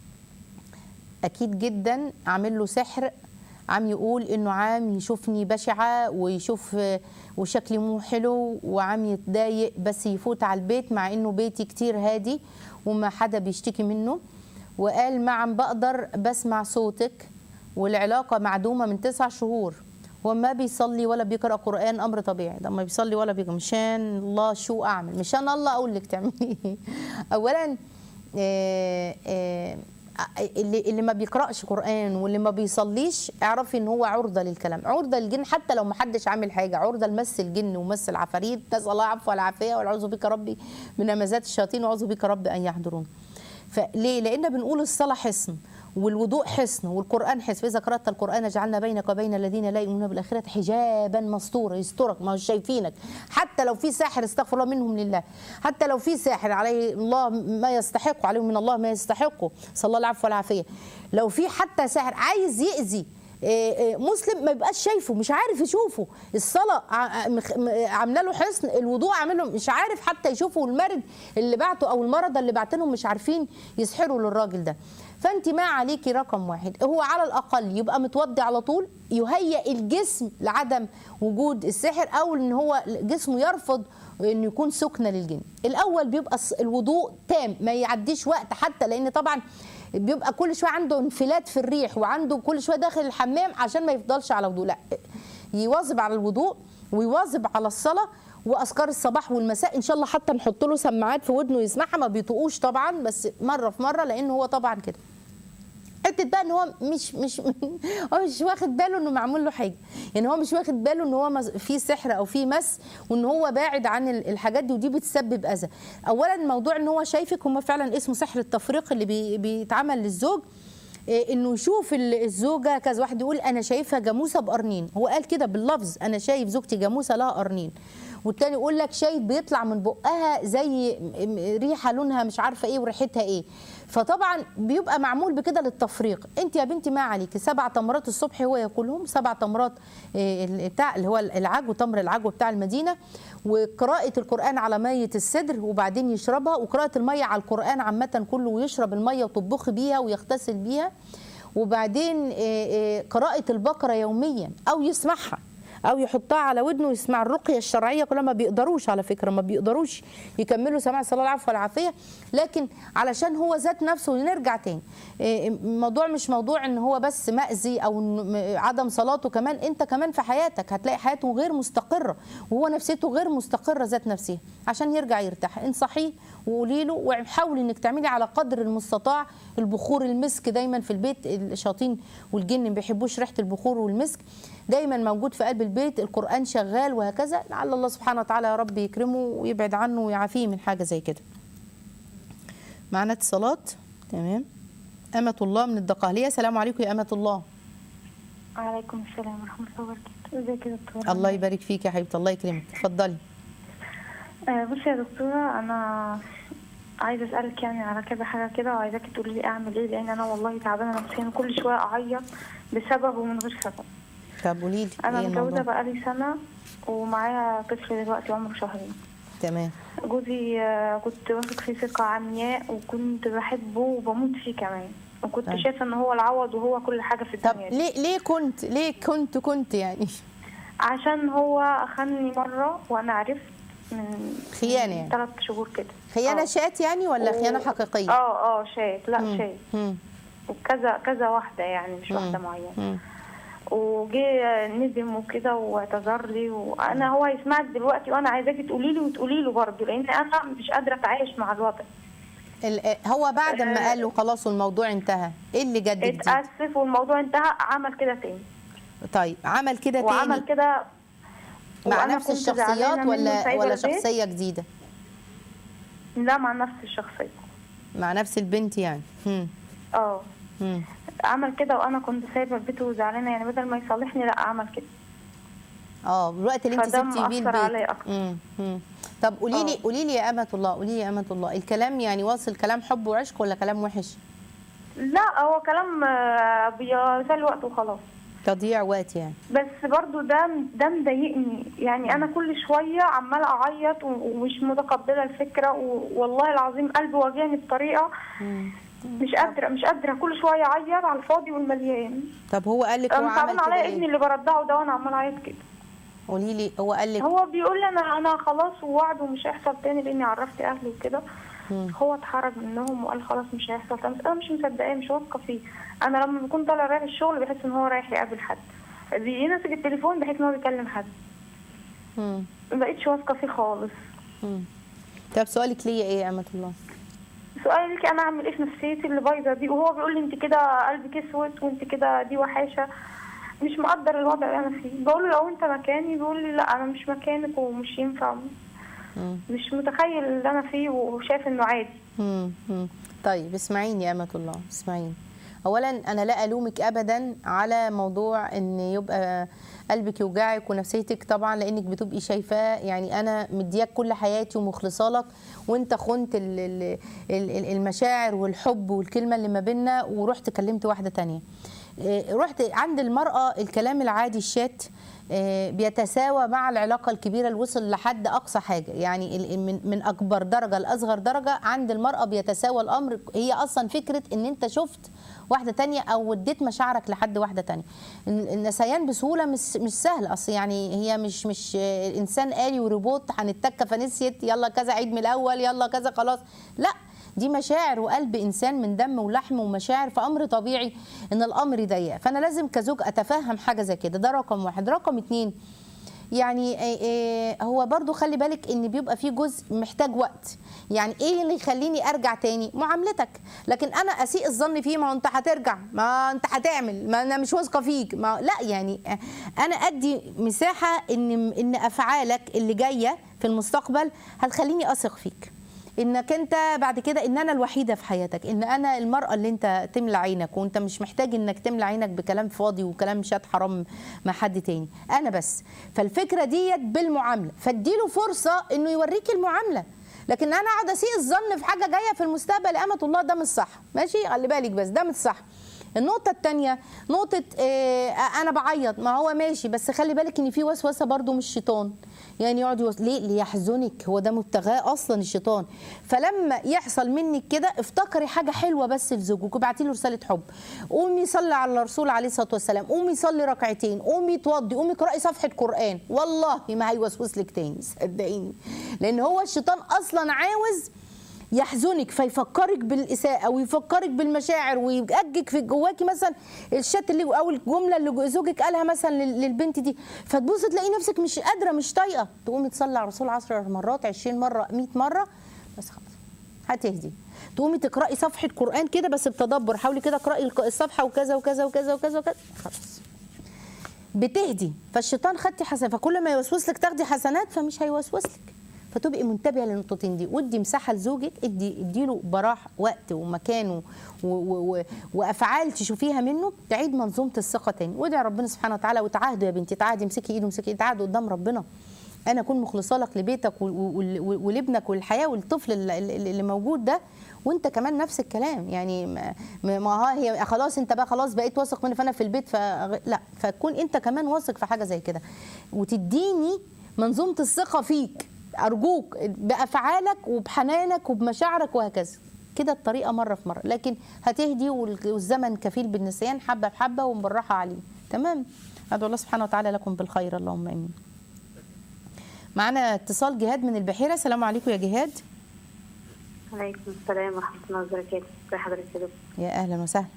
اكيد جدا عامل له سحر عم يقول انه عام يشوفني بشعه ويشوف وشكلي مو حلو وعم يتضايق بس يفوت على البيت مع انه بيتي كتير هادي وما حدا بيشتكي منه وقال ما عم بقدر بسمع صوتك والعلاقه معدومه من تسع شهور هو ما بيصلي ولا بيقرا قران امر طبيعي ده ما بيصلي ولا بيقرا مشان الله شو اعمل مشان الله اقول لك تعملي ايه اولا آه آه اللي اللي ما بيقراش قران واللي ما بيصليش اعرفي ان هو عرضه للكلام عرضه للجن حتى لو ما حدش عامل حاجه عرضه لمس الجن ومس العفاريت نسال الله العفو والعافيه واعوذ بك ربي من همزات الشياطين واعوذ بك ربي ان يحضرون فليه لان بنقول الصلاه حصن والوضوء حصن والقران حصن فاذا قرات القران جعلنا بينك وبين الذين لا يؤمنون بالاخره حجابا مستورا يسترك ما هو شايفينك حتى لو في ساحر استغفر الله منهم لله حتى لو في ساحر عليه الله ما يستحق عليه من الله ما يستحقه صلى الله العفو والعافيه لو في حتى ساحر عايز يأذي إيه إيه مسلم ما يبقاش شايفه مش عارف يشوفه الصلاه ع- مخ- م- عامله له حصن الوضوء عامل له مش عارف حتى يشوفه والمرض اللي بعته او المرضى اللي بعتنهم مش عارفين يسحروا للراجل ده فانت ما عليكي رقم واحد هو على الاقل يبقى متوضي على طول يهيئ الجسم لعدم وجود السحر او ان هو جسمه يرفض انه يكون سكنه للجن الاول بيبقى الص- الوضوء تام ما يعديش وقت حتى لان طبعا بيبقى كل شويه عنده انفلات في الريح وعنده كل شويه داخل الحمام عشان ما يفضلش على وضوء لا يواظب على الوضوء ويواظب على الصلاه واذكار الصباح والمساء ان شاء الله حتى نحط له سماعات في ودنه يسمعها ما بيطقوش طبعا بس مره في مره لان هو طبعا كده حته بقى ان هو مش مش هو مش واخد باله انه معمول له حاجه يعني هو مش واخد باله ان هو مز- في سحر او في مس وان هو باعد عن ال- الحاجات دي ودي بتسبب اذى اولا موضوع ان هو شايفك هم فعلا اسمه سحر التفريق اللي بي بيتعمل للزوج إيه، انه يشوف ال- الزوجه كذا واحد يقول انا شايفها جاموسه بقرنين هو قال كده باللفظ انا شايف زوجتي جاموسه لها قرنين والتاني يقول لك شايف بيطلع من بقها زي م- م- ريحه لونها مش عارفه ايه وريحتها ايه فطبعا بيبقى معمول بكده للتفريق انت يا بنتي ما عليك سبع تمرات الصبح هو ياكلهم سبع تمرات إيه، ال- بتاع اللي هو العجو تمر العجو بتاع المدينه وقراءه القران على ميه السدر وبعدين يشربها وقراءه الميه على القران عامه كله ويشرب الميه وتطبخي بيها ويغتسل بيها وبعدين إيه، إيه، قراءه البقره يوميا او يسمعها او يحطها على ودنه ويسمع الرقيه الشرعيه كلها ما بيقدروش على فكره ما بيقدروش يكملوا سماع صلاه العفو والعافيه لكن علشان هو ذات نفسه نرجع تاني إيه، الموضوع مش موضوع ان هو بس مأذي او إن م- عدم صلاته كمان انت كمان في حياتك هتلاقي حياته غير مستقره وهو نفسيته غير مستقره ذات نفسها عشان يرجع يرتاح انصحيه وقولي له وحاولي انك تعملي على قدر المستطاع البخور المسك دايما في البيت الشياطين والجن ما بيحبوش ريحه البخور والمسك دايما موجود في قلب البيت القران شغال وهكذا لعل الله سبحانه وتعالى يا رب يكرمه ويبعد عنه ويعافيه من حاجه زي كده معنا اتصالات تمام أمة الله من الدقهلية السلام عليكم يا أمة الله وعليكم السلام ورحمة الله وبركاته ازيك يا دكتورة الله يبارك فيك يا حبيبتي الله يكرمك اتفضلي آه بصي يا دكتورة أنا عايزة أسألك يعني على كذا حاجة كده وعايزاكي تقولي لي أعمل إيه لأن أنا والله تعبانة نفسيا كل شوية أعيط بسبب ومن غير سبب طب قولي لي أنا ايه متجوزة الموضوع بقالي سنة ومعايا طفل دلوقتي عمره شهرين تمام جوزي آه، كنت واثق فيه ثقة عمياء وكنت بحبه وبموت فيه كمان وكنت طيب. شايفة إن هو العوض وهو كل حاجة في طب الدنيا دي. ليه ليه كنت ليه كنت كنت يعني عشان هو أخني مرة وأنا عرفت من خيانة يعني. ثلاث شهور كده خيانة آه. شات يعني ولا و- خيانة حقيقية؟ اه اه شايف لا مم. شايف مم. وكذا كذا واحدة يعني مش مم. واحدة معينة مم. وجه ندم وكده واعتذر لي وانا هو يسمعك دلوقتي وانا عايزاكي تقولي لي وتقولي له برضه لان انا مش قادره اتعايش مع الوضع ال- هو بعد ما آه. قال له خلاص والموضوع انتهى ايه اللي جد جديد؟ اتاسف والموضوع انتهى عمل كده تاني طيب عمل كده وعمل تاني كده مع وأنا نفس كنت زعلانة الشخصيات منه ولا سايبة ولا البيت. شخصية جديدة؟ لا مع نفس الشخصيه مع نفس البنت يعني مم. اه مم. عمل كده وانا كنت سايبه البيت وزعلانه يعني بدل ما يصالحني لا عمل كده اه الوقت اللي انت فده سبتي بيه مأثر البيت عليا أكتر. مم. مم. طب قولي لي آه. قولي لي يا امه الله قولي لي يا امه الله الكلام يعني واصل كلام حب وعشق ولا كلام وحش لا هو كلام آه، بيسلي وقت وخلاص تضييع وقت يعني بس برضو ده ده مضايقني يعني انا كل شويه عماله اعيط و- ومش متقبله الفكره و- والله العظيم قلبي واجعني بطريقه مش قادره مش قادره كل شويه اعيط على الفاضي والمليان طب هو قال لك هو انا عمل صعبان كده عليا ابني ايه اللي برضعه ده وانا عماله اعيط كده قولي لي هو قال لك هو بيقول لي انا انا خلاص ووعد ومش هيحصل تاني لاني عرفت اهلي وكده هو اتحرج منهم وقال خلاص مش هيحصل تاني بس انا مش مصدقاه مش واثقه فيه انا لما بكون طالع رايح الشغل بحس ان هو رايح يقابل حد بيمسك التليفون بحيث ان هو بيكلم حد مم. ما بقتش واثقه فيه خالص مم. طب سؤالك ليا ايه يا امه الله سؤالي ليكي انا اعمل ايه في نفسيتي اللي بايظه دي وهو بيقول لي انت كده قلبك اسود وانت كده دي وحاشه مش مقدر الوضع اللي انا فيه بقول له لو انت مكاني بيقول لي لا انا مش مكانك ومش ينفع مم. مش متخيل اللي انا فيه وشايف انه عادي مم. مم. طيب اسمعيني يا امه الله اسمعيني اولا انا لا الومك ابدا على موضوع ان يبقى قلبك يوجعك ونفسيتك طبعا لانك بتبقي شايفاه يعني انا مدياك كل حياتي ومخلصه لك وانت خنت ال- ال- ال- المشاعر والحب والكلمه اللي ما بيننا ورحت كلمت واحده تانية إيه، رحت عند المراه الكلام العادي الشات إيه، بيتساوى مع العلاقه الكبيره اللي وصل لحد اقصى حاجه يعني ال- من من اكبر درجه لاصغر درجه عند المراه بيتساوى الامر هي اصلا فكره ان انت شفت واحده تانية او وديت مشاعرك لحد واحده تانية ال- النسيان بسهوله مش مش سهل اصل يعني هي مش مش آه، انسان آلي وروبوت هنتكه فنسيت يلا كذا عيد من الاول يلا كذا خلاص لا دي مشاعر وقلب انسان من دم ولحم ومشاعر فامر طبيعي ان الامر يضيق فانا لازم كزوج اتفهم حاجه زي كده ده رقم واحد رقم اتنين يعني إيه إيه هو برضو خلي بالك ان بيبقى في جزء محتاج وقت يعني ايه اللي يخليني ارجع تاني معاملتك لكن انا اسيء الظن فيه ما هو انت هترجع ما انت هتعمل ما انا مش واثقه فيك ما لا يعني انا ادي مساحه ان ان افعالك اللي جايه في المستقبل هتخليني اثق فيك انك انت بعد كده ان انا الوحيده في حياتك ان انا المراه اللي انت تملى عينك وانت مش محتاج انك تملى عينك بكلام فاضي وكلام شات حرام مع حد تاني انا بس فالفكره ديت بالمعامله فاديله فرصه انه يوريك المعامله لكن انا اقعد اسيء الظن في حاجه جايه في المستقبل امه الله ده مش صح ماشي خلي بالك بس ده مش صح النقطة التانية نقطة آه أنا بعيط ما هو ماشي بس خلي بالك إن في وسوسة برضو مش شيطان يعني يقعد يوس... ليه ليحزنك هو ده مبتغاه أصلا الشيطان فلما يحصل منك كده افتكري حاجة حلوة بس في زوجك وابعتي له رسالة حب قومي صلي على الرسول عليه الصلاة والسلام قومي صلي ركعتين قومي توضي قومي اقرأي صفحة قرآن والله ما هيوسوس لك تاني صدقيني لأن هو الشيطان أصلا عاوز يحزنك فيفكرك بالاساءه ويفكرك بالمشاعر ويأجج في جواكي مثلا الشات اللي او الجمله اللي زوجك قالها مثلا لل- للبنت دي فتبص تلاقي نفسك مش قادره مش طايقه تقومي تصلي على الرسول 10 مرات 20 مره 100 مره بس خلاص هتهدي تقومي تقراي صفحه قران كده بس بتدبر حاولي كده اقراي الق- الصفحه وكذا وكذا وكذا وكذا وكذا خلاص بتهدي فالشيطان خدتي حسنات فكل ما يوسوس لك تاخدي حسنات فمش هيوسوس لك فتبقي منتبهه للنقطتين دي وادي مساحه لزوجك ادي اديله براح وقت ومكان و- و- و- وافعال تشوفيها منه تعيد منظومه الثقه تاني وادعي ربنا سبحانه وتعالى وتعاهدوا يا بنتي تعاهدي امسكي ايده امسكي ايده تعاهدوا قدام ربنا انا اكون مخلصه لك لبيتك و- و- و- ولابنك والحياه والطفل اللي- اللي اللي موجود ده وانت كمان نفس الكلام يعني ما- ما ما ها هي خلاص انت بقى خلاص بقيت واثق مني فانا في البيت ف لا فتكون انت كمان واثق في حاجه زي كده وتديني منظومه الثقه فيك ارجوك بافعالك وبحنانك وبمشاعرك وهكذا كده الطريقه مره في مره لكن هتهدي وال- والزمن كفيل بالنسيان حبه بحبه ومبرحه عليه تمام ادعو الله سبحانه وتعالى لكم بالخير اللهم امين معانا اتصال جهاد من البحيره السلام عليكم يا جهاد عليكم السلام ورحمة الله وبركاته ازي حضرتك يا دكتور يا اهلا وسهلا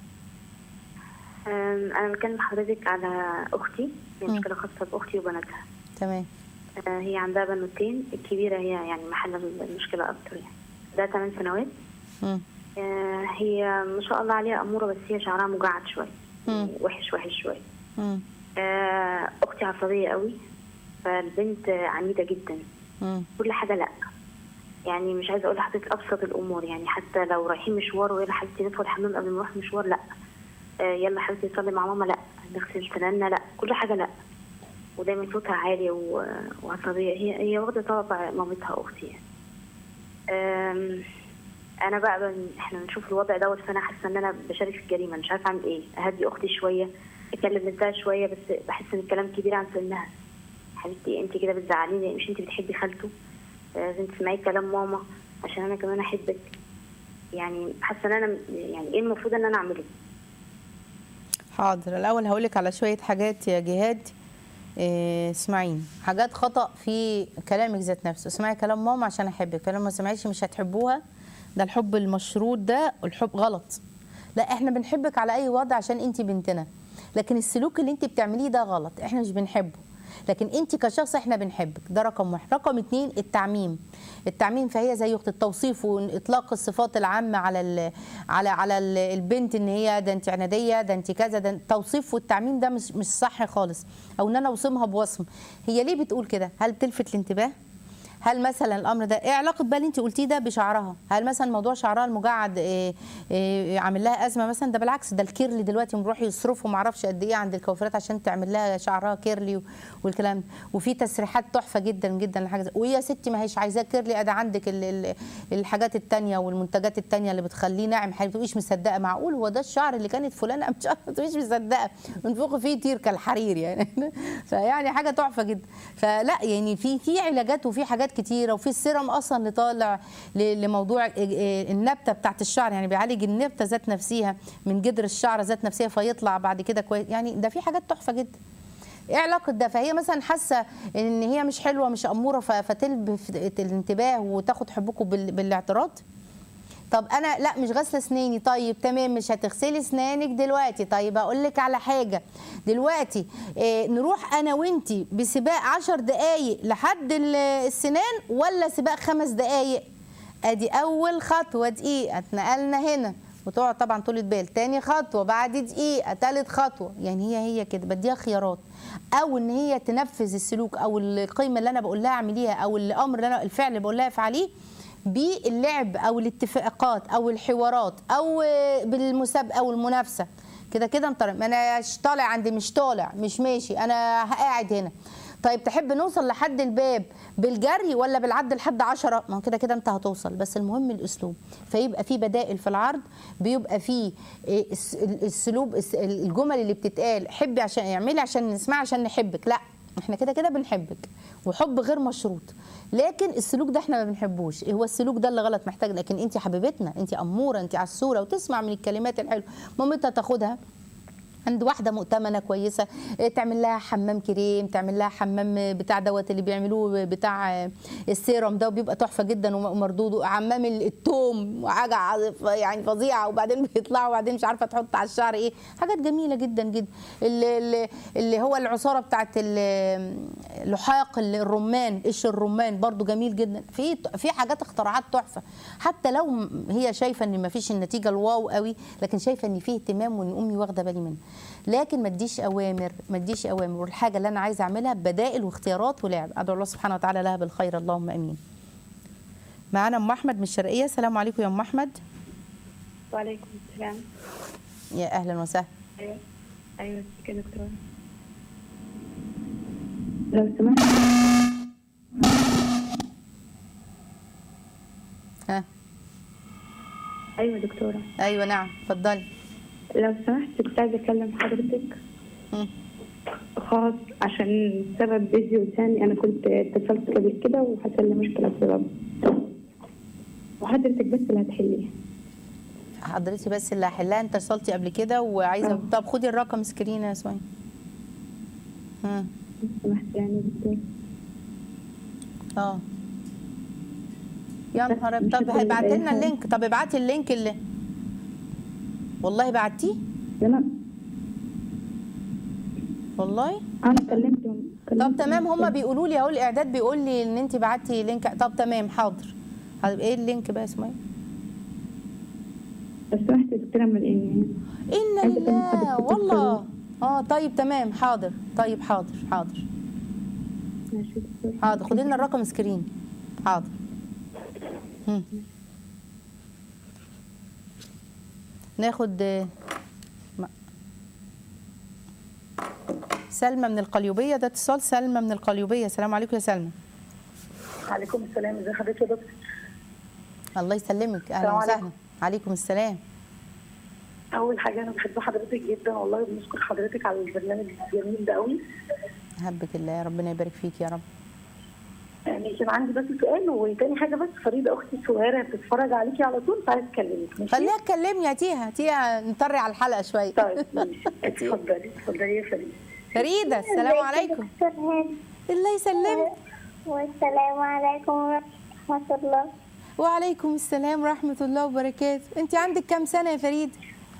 أم، أنا بكلم حضرتك على أختي هي مم. مشكلة خاصة بأختي وبناتها تمام أه، هي عندها بنوتين الكبيرة هي يعني محل المشكلة أكتر يعني ده 8 سنوات مم. أه، هي ما شاء الله عليها أمورة بس هي شعرها مجعد شوية يعني وحش وحش شوية مم. أه، أختي عصبية قوي فالبنت عنيدة جدا مم. كل حاجة لأ يعني مش عايزة أقول لحضرتك أبسط الأمور يعني حتى لو رايحين مشوار ويلا حبيبتي ندخل الحمام قبل ما نروح مشوار لأ آه، يلا حبيبتي نصلي مع ماما لأ نغسل سناننا لأ كل حاجة لأ ودايما صوتها عالي و- وعصبية هي هي واخدة طبع مامتها أختي يعني آم، أنا بقى بن احنا بنشوف الوضع دوت فأنا حاسة إن أنا بشارك في الجريمة مش عارفة أعمل إيه أهدي أختي شوية أكلم بنتها شوية بس بحس إن الكلام كبير عن سنها حبيبتي انت كده بتزعليني مش انت بتحبي خالته لازم تسمعي كلام ماما عشان انا كمان احبك يعني حاسه ان انا يعني ايه المفروض ان انا اعمله حاضر الاول هقول لك على شويه حاجات يا جهاد إيه، اسمعيني حاجات خطا في كلامك ذات نفسه اسمعي كلام ماما عشان احبك فلما ما سمعيش مش هتحبوها ده الحب المشروط ده الحب غلط لا احنا بنحبك على اي وضع عشان انت بنتنا لكن السلوك اللي انت بتعمليه ده غلط احنا مش بنحبه لكن انت كشخص احنا بنحبك ده رقم واحد رقم اتنين التعميم التعميم فهي زي اخت التوصيف واطلاق الصفات العامه على ال على على ال- البنت ان هي ده انت عناديه ده انت كذا ده التوصيف والتعميم ده مش مش صح خالص او ان انا اوصمها بوصم هي ليه بتقول كده هل بتلفت الانتباه هل مثلا الامر ده ايه علاقه بقى اللي انت قلتيه ده بشعرها هل مثلا موضوع شعرها المجعد إيه إيه عامل لها ازمه مثلا ده بالعكس ده الكيرلي دلوقتي بنروح يصرفوا ما اعرفش قد ايه عند الكوافيرات عشان تعمل لها شعرها كيرلي و- والكلام ده وفي تسريحات تحفه جدا جدا لحاجه زي- وهي ستي ما هيش عايزاه كيرلي ادي عندك ال- ال- الحاجات التانية والمنتجات التانية اللي بتخليه ناعم حلو مش مصدقه معقول هو ده الشعر اللي كانت فلانه مش مش مصدقه من فوق فيه طير كالحرير يعني فيعني حاجه تحفه جدا فلا يعني في في علاجات وفي حاجات كتيره وفي السيرم اصلا اللي طالع ل- لموضوع النبته بتاعت الشعر يعني بيعالج النبته ذات نفسها من جدر الشعر ذات نفسها فيطلع بعد كده كويس يعني ده في حاجات تحفه جدا ايه علاقه ده فهي مثلا حاسه ان هي مش حلوه مش اموره ف- فتلفت الانتباه وتاخد حبكم بال- بالاعتراض طب انا لا مش غاسله اسناني طيب تمام مش هتغسلي اسنانك دلوقتي طيب اقول لك على حاجه دلوقتي إيه نروح انا وانتي بسباق 10 دقائق لحد ال- السنان ولا سباق خمس دقائق ادي اول خطوه دقيقه اتنقلنا هنا وتقعد طبعا طولة بال تاني خطوه بعد دقيقه تالت خطوه يعني هي هي كده بديها خيارات او ان هي تنفذ السلوك او القيمه اللي انا بقول لها اعمليها او الامر اللي انا الفعل اللي بقول لها افعليه باللعب او الاتفاقات او الحوارات او بالمسابقه او المنافسه كده كده انت ما اناش طالع عندي مش طالع مش ماشي انا قاعد هنا طيب تحب نوصل لحد الباب بالجري ولا بالعد لحد عشرة ما هو كده كده انت هتوصل بس المهم الاسلوب فيبقى في بدائل في العرض بيبقى في إيه الس- الاسلوب الس- الجمل اللي بتتقال حبي عشان اعملي عشان نسمع عشان نحبك لا احنا كده كده بنحبك وحب غير مشروط لكن السلوك ده احنا ما بنحبوش هو السلوك ده اللي غلط محتاج لكن انت حبيبتنا انت اموره انت عسوره وتسمع من الكلمات الحلوه مامتها تاخدها عند واحده مؤتمنه كويسه إيه، تعمل لها حمام كريم تعمل لها حمام بتاع دوت اللي بيعملوه بتاع السيرم ده وبيبقى تحفه جدا ومردود حمام التوم وحاجه عظ- يعني فظيعه وبعدين بيطلعوا وبعدين مش عارفه تحط على الشعر ايه حاجات جميله جدا جدا اللي, اللي- اللي هو العصاره بتاعت ال- لحاق الرمان قش الرمان برضو جميل جدا في في حاجات اختراعات تحفه حتى لو م- هي شايفه ان ما فيش النتيجه الواو قوي لكن شايفه ان فيه اهتمام وان امي واخده بالي منه لكن ما تديش اوامر ما تديش اوامر والحاجه اللي انا عايزه اعملها بدائل واختيارات ولعب ادعو الله سبحانه وتعالى لها بالخير اللهم امين معانا ام احمد من الشرقيه السلام عليكم يا ام احمد وعليكم السلام يا اهلا وسهلا ايوه ايوه ازيك يا دكتور لو سمحت ها ايوه دكتوره ايوه نعم اتفضلي لو سمحت كنت عايزه اكلم حضرتك مم. خاص عشان سبب فيديو تاني انا كنت اتصلت قبل كده وحصل لي مشكله بسبب وحضرتك بس اللي هتحليها حضرتي بس اللي هحلها انت اتصلتي قبل كده وعايزه آه. طب خدي الرقم سكرين يا سمية ها لو سمحت يعني يا دكتور اه يا نهار أبيض. مش طب هتقولي هيبعت أي لنا حاجة. اللينك طب ابعتي اللينك اللي والله بعتيه انا والله انا كلمتهم طب كلمتهم. تمام هما بيقولوا لي اهو الاعداد بيقول لي ان انت بعتي لينك طب تمام حاضر حاضر. ايه اللينك بقى اسمه لو سمحت يا دكتوره من ايه انا عايزة أكلم لله حضرتك والله اه طيب تمام حاضر طيب حاضر حاضر ماشي يا دكتور حاضر خدي لنا الرقم سكرين حاضر هم. ناخد آه، ما- سلمى من القليوبيه ده اتصال سلمى من القليوبيه السلام عليكم يا سلمى عليكم السلام ازي حضرتك يا دكتور الله يسلمك اهلا السلام وسهلا عليكم. عليكم السلام اول حاجه انا بحب حضرتك جدا والله بنشكر حضرتك على البرنامج الجميل ده قوي هبك الله ربنا يبارك فيك يا رب يعني كان عندي بس سؤال وتاني حاجه بس فريده اختي الصغيره بتتفرج عليكي على طول فعايز تكلمك ماشي خليها تكلمني هاتيها هاتيها نطري على الحلقه شويه طيب ماشي اتفضلي اتفضلي يا فريده فريده السلام عليكم الله يسلمك والسلام عليكم ورحمة الله وعليكم السلام ورحمة الله وبركاته انت عندك كام سنة يا فريد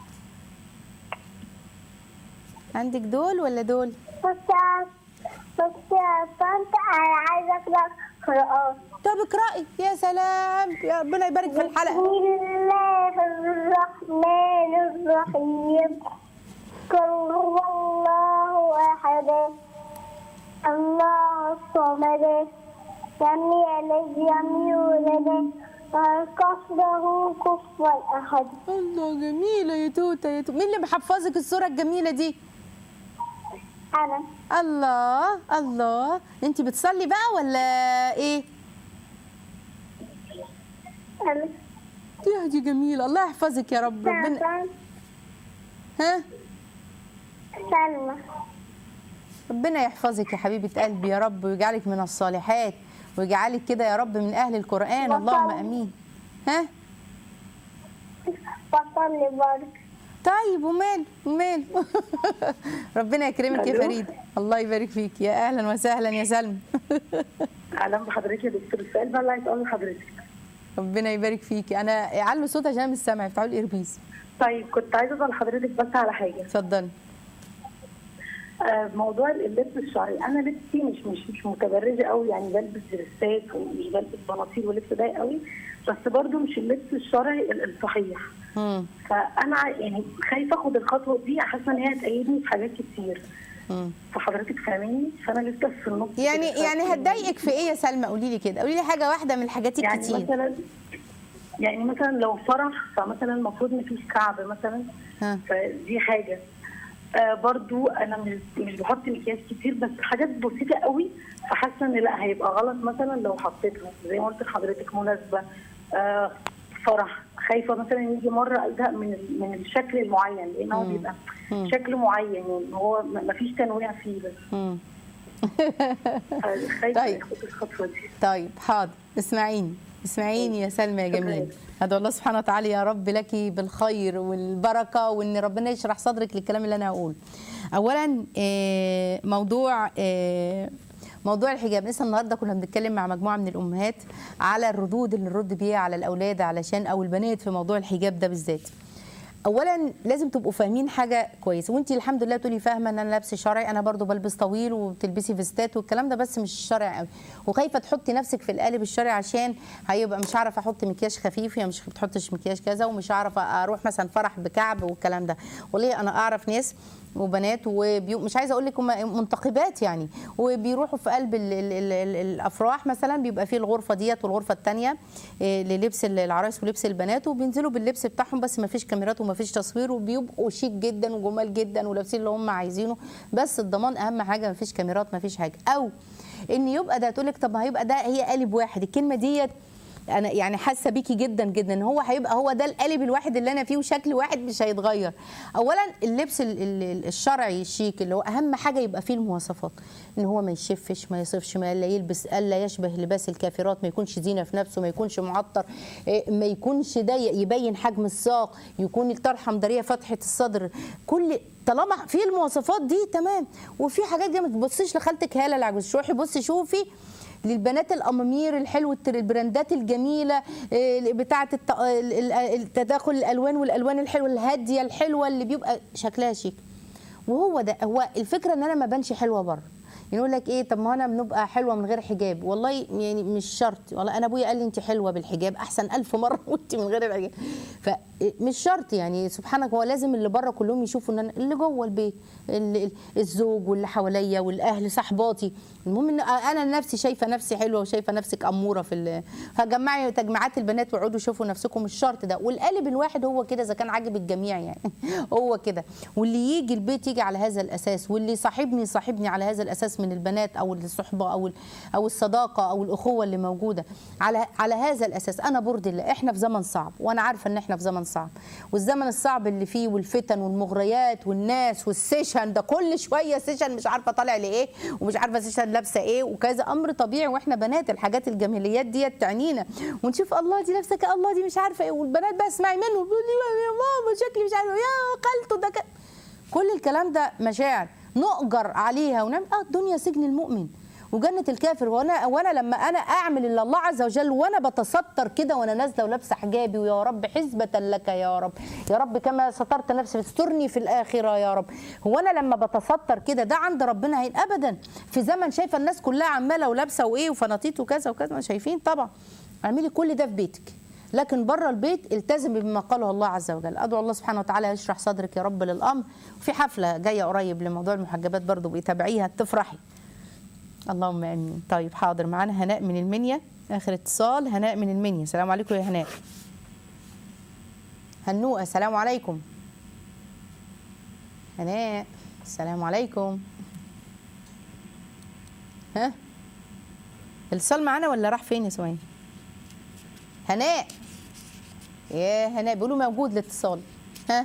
عندك دول ولا دول بصي بصي يا طنط أنا عايزة أقرأ قرآن طب اقرأي يا سلام يا ربنا يبارك في بسم الحلقة الله الرحمن الرحيم قل هو الله أحد الله الصمد يلد لم يولد ولم له كفوا أحد الله جميله يا توته يا توته مين اللي محفظك الصوره الجميله دي أنا الله الله انت بتصلي بقى ولا ايه أنا دي دي جميله الله يحفظك يا رب ربنا سلمى ها سلمى ربنا يحفظك يا حبيبه قلبي يا رب ويجعلك من الصالحات ويجعلك كده يا رب من اهل القران اللهم امين ها بصلي برضه طيب ومال ومال ربنا يكرمك يا ألو. فريد الله يبارك فيك يا اهلا وسهلا يا سلمى اهلا بحضرتك يا دكتور السؤال بقى اللي عايز اقوله لحضرتك ربنا يبارك فيكي انا علوا صوت عشان أنا مش سامعه افتحوا لي الايربيس طيب كنت عايزه اسال حضرتك بس على حاجه اتفضلي آه، موضوع اللبس الشعري انا لبسي مش مش مش متبرجه قوي يعني بلبس دريسات ومش بلبس بناطيل ولبس ضيق قوي بس برضو مش اللبس الشرعي ال- الصحيح مم. فانا ع- يعني خايفه اخد الخطوه دي حاسه ان هي هتأيدني في حاجات كتير مم. فحضرتك فاهماني فانا لسه في النص يعني كده. يعني هتضايقك في ايه يا سلمى قولي لي كده قولي لي حاجه واحده من الحاجات يعني الكتير مثلا يعني مثلا لو فرح فمثلا المفروض مفيش كعب مثلا ها. فدي حاجه آه برضو انا مش مش بحط مكياج كتير بس حاجات بسيطه قوي فحاسه ان لا هيبقى غلط مثلا لو حطيتها زي ما قلت لحضرتك مناسبه آه فرح خايفه مثلا يجي مره ازهق من ال- من الشكل المعين لان هو بيبقى شكل معين يعني هو ما ما فيش تنويع فيه بس مم. خايفه طيب. اخد الخطوه دي طيب حاضر اسمعيني اسمعيني يا سلمى يا جميل هذا الله سبحانه وتعالى يا رب لك بالخير والبركه وان ربنا يشرح صدرك للكلام اللي انا هقوله اولا آه، موضوع آه، موضوع الحجاب لسه النهارده كنا بنتكلم مع مجموعه من الامهات على الردود اللي نرد بيها على الاولاد علشان او البنات في موضوع الحجاب ده بالذات اولا لازم تبقوا فاهمين حاجه كويس وانت الحمد لله تقولي فاهمه ان انا لابسه شرعي انا برضو بلبس طويل وبتلبسي فيستات والكلام ده بس مش شرعي قوي وخايفه تحطي نفسك في القالب الشرعي عشان هيبقى مش هعرف احط مكياج خفيف يا مش بتحطش مكياج كذا ومش هعرف اروح مثلا فرح بكعب والكلام ده والله انا اعرف ناس وبنات وبيو مش عايزه اقول لك هم منتقبات يعني وبيروحوا في قلب ال ال ال ال الافراح مثلا بيبقى فيه الغرفه ديت والغرفه الثانيه للبس العرايس ولبس البنات وبينزلوا باللبس بتاعهم بس ما فيش كاميرات وما فيش تصوير وبيبقوا شيك جدا وجمال جدا ولابسين اللي هم عايزينه بس الضمان اهم حاجه ما فيش كاميرات ما فيش حاجه او ان يبقى ده تقول لك طب ما هيبقى ده هي قالب واحد الكلمه ديت انا يعني حاسه بيكي جدا جدا ان هو هيبقى هو ده القالب الواحد اللي انا فيه وشكل واحد مش هيتغير اولا اللبس ال- ال- الشرعي الشيك اللي هو اهم حاجه يبقى فيه المواصفات ان هو ما يشفش ما يصفش ما لا يلبس الا يشبه لباس الكافرات ما يكونش زينه في نفسه ما يكونش معطر إيه، ما يكونش ضيق يبين حجم الساق يكون الطرحه مداريه فتحه الصدر كل طالما في المواصفات دي تمام وفي حاجات دي ما تبصيش لخالتك هاله العجوز روحي بصي شوفي للبنات الامامير الحلوه البراندات الجميله إيه، بتاعه الت- ال- ال- التداخل الالوان والالوان الحلوه الهاديه الحلوه اللي بيبقى شكلها شيك وهو ده هو الفكره ان انا ما بانش حلوه بره يقول لك ايه طب ما انا بنبقى حلوه من غير حجاب والله يعني مش شرط والله انا ابويا قال لي انت حلوه بالحجاب احسن ألف مره وانت من غير الحجاب فمش شرط يعني سبحانك هو لازم اللي بره كلهم يشوفوا ان انا اللي جوه البيت ال- ال- الزوج واللي حواليا والاهل صحباتي المهم ان انا نفسي شايفه نفسي حلوه وشايفه نفسك اموره في ال- فجمعي تجمعات البنات وقعدوا شوفوا نفسكم مش شرط ده والقالب الواحد هو كده اذا كان عاجب الجميع يعني هو كده واللي يجي البيت يجي على هذا الاساس واللي صاحبني صاحبني على هذا الاساس من البنات او الصحبه او ال- او الصداقه او الاخوه اللي موجوده على على هذا الاساس انا برد الله احنا في زمن صعب وانا عارفه ان احنا في زمن صعب والزمن الصعب اللي فيه والفتن والمغريات والناس والسيشن ده كل شويه سيشن مش عارفه طالع لايه ومش عارفه سيشن لابسه ايه وكذا امر طبيعي واحنا بنات الحاجات الجماليات ديت تعنينا ونشوف الله دي لابسه كده، الله دي مش عارفه ايه والبنات بقى اسمعي منه بيقول لي يا ماما شكلي مش عارفه يا خالته ده كده كل الكلام ده مشاعر نؤجر عليها ونعمل اه الدنيا سجن المؤمن وجنة الكافر وانا وانا لما انا اعمل الا الله عز وجل وانا بتستر كده وانا نازله ولابسه حجابي ويا رب حسبة لك يا رب يا رب كما سترت نفسي استرني في الاخره يا رب هو انا لما بتستر كده ده عند ربنا هين ابدا في زمن شايفه الناس كلها عماله ولابسه وايه وفناطيط وكذا وكذا ما شايفين طبعا اعملي كل ده في بيتك لكن بره البيت التزمي بما قاله الله عز وجل ادعو الله سبحانه وتعالى يشرح صدرك يا رب للامر وفي حفله جايه قريب لموضوع المحجبات برضو بتابعيها تفرحي اللهم امين طيب حاضر معانا هناء من المنيا اخر اتصال هناء من المنيا السلام عليكم يا هناء هنوءه السلام عليكم هناء السلام عليكم ها الاتصال معانا ولا راح فين يا سمية هناء يا هناء بيقولوا موجود الاتصال ها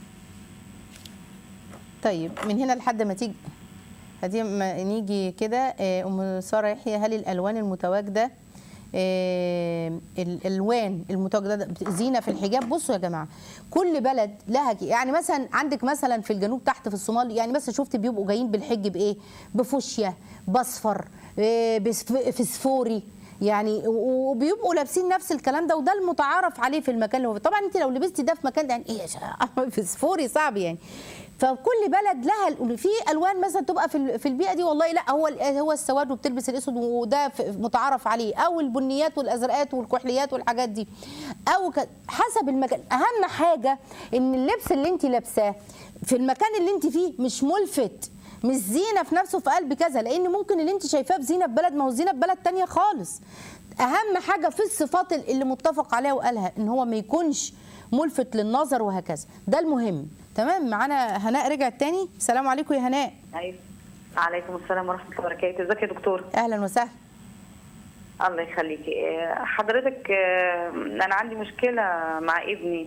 طيب من هنا لحد ما تيجي هدي ما نيجي كده آه، ام ساره يحيى هل الالوان المتواجده آه، الالوان المتواجده زينه في الحجاب بصوا يا جماعه كل بلد لها ك- يعني مثلا عندك مثلا في الجنوب تحت في الصومال يعني مثلا شفت بيبقوا جايين بالحج بايه بفوشيا باصفر آه، بسف- فسفوري يعني و- وبيبقوا لابسين نفس الكلام ده وده المتعارف عليه في المكان اللي هو فيه. طبعا انت لو لبستي ده في مكان يعني ايه يا شا- فسفوري صعب يعني فكل بلد لها ال- في الوان مثلا تبقى في ال- في البيئه دي والله لا هو ال- هو السواد وبتلبس الاسود وده ف- متعارف عليه او البنيات والازرقات والكحليات والحاجات دي او ك- حسب المكان اهم حاجه ان اللبس اللي انت لابساه في المكان اللي انت فيه مش ملفت مش زينه في نفسه في قلب كذا لان ممكن اللي انت شايفاه بزينه في بلد ما هو زينه في بلد تانية خالص اهم حاجه في الصفات اللي متفق عليها وقالها ان هو ما يكونش ملفت للنظر وهكذا ده المهم تمام معانا هناء رجعت تاني السلام عليكم يا هناء ايوه عليكم السلام ورحمه الله وبركاته ازيك يا دكتور اهلا وسهلا الله يخليكي آه، حضرتك آه، انا عندي مشكله مع ابني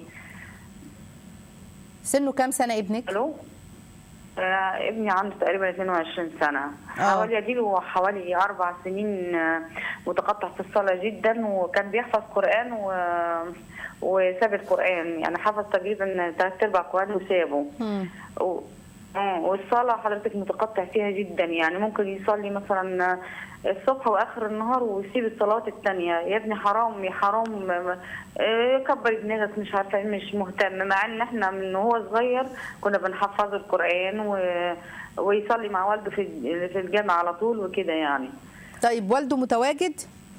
سنه كام سنه ابنك الو آه، ابني عنده تقريبا 22 سنه حوالي اديله حوالي اربع سنين آه، متقطع في الصلاه جدا وكان بيحفظ قران و وساب القران يعني حفظ تقريبا ثلاث ارباع القران وسابه مم. و- آه، والصلاة حضرتك متقطع فيها جدا يعني ممكن يصلي مثلا الصبح واخر النهار ويسيب الصلوات التانية يا ابني حرام يا حرام آه، كبر دماغك مش عارفه إيه، مش مهتم مع ان احنا من هو صغير كنا بنحفظه القران و... ويصلي مع والده في في الجامع على طول وكده يعني طيب والده متواجد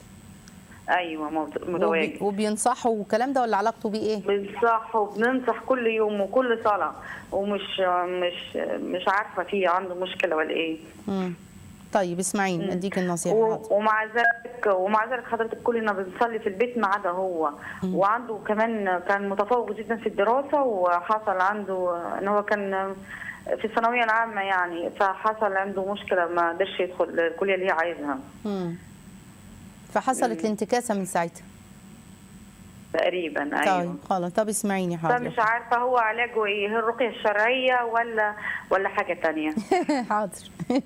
ايوه مت- متواجد وبي- وبينصحه والكلام ده ولا علاقته بيه ايه بنصح وبننصح كل يوم وكل صلاة ومش مش مش عارفة فيه عنده مشكلة ولا ايه مم. طيب اسمعيني اديك النصيحه و- حاضر. ومع ذلك ومع ذلك حضرتك كلنا بنصلي في البيت ما عدا هو وعنده كمان كان متفوق جدا في الدراسة وحصل عنده ان هو كان في الثانوية العامة يعني فحصل عنده مشكلة ما قدرش يدخل الكلية اللي هي عايزها مم. فحصلت الانتكاسه من ساعتها تقريبا ايوه طيب خلاص طب اسمعيني حاضر فمش عارفة هو علاجه ايه هي الرقية الشرعية ولا ولا حاجة تانية حاضر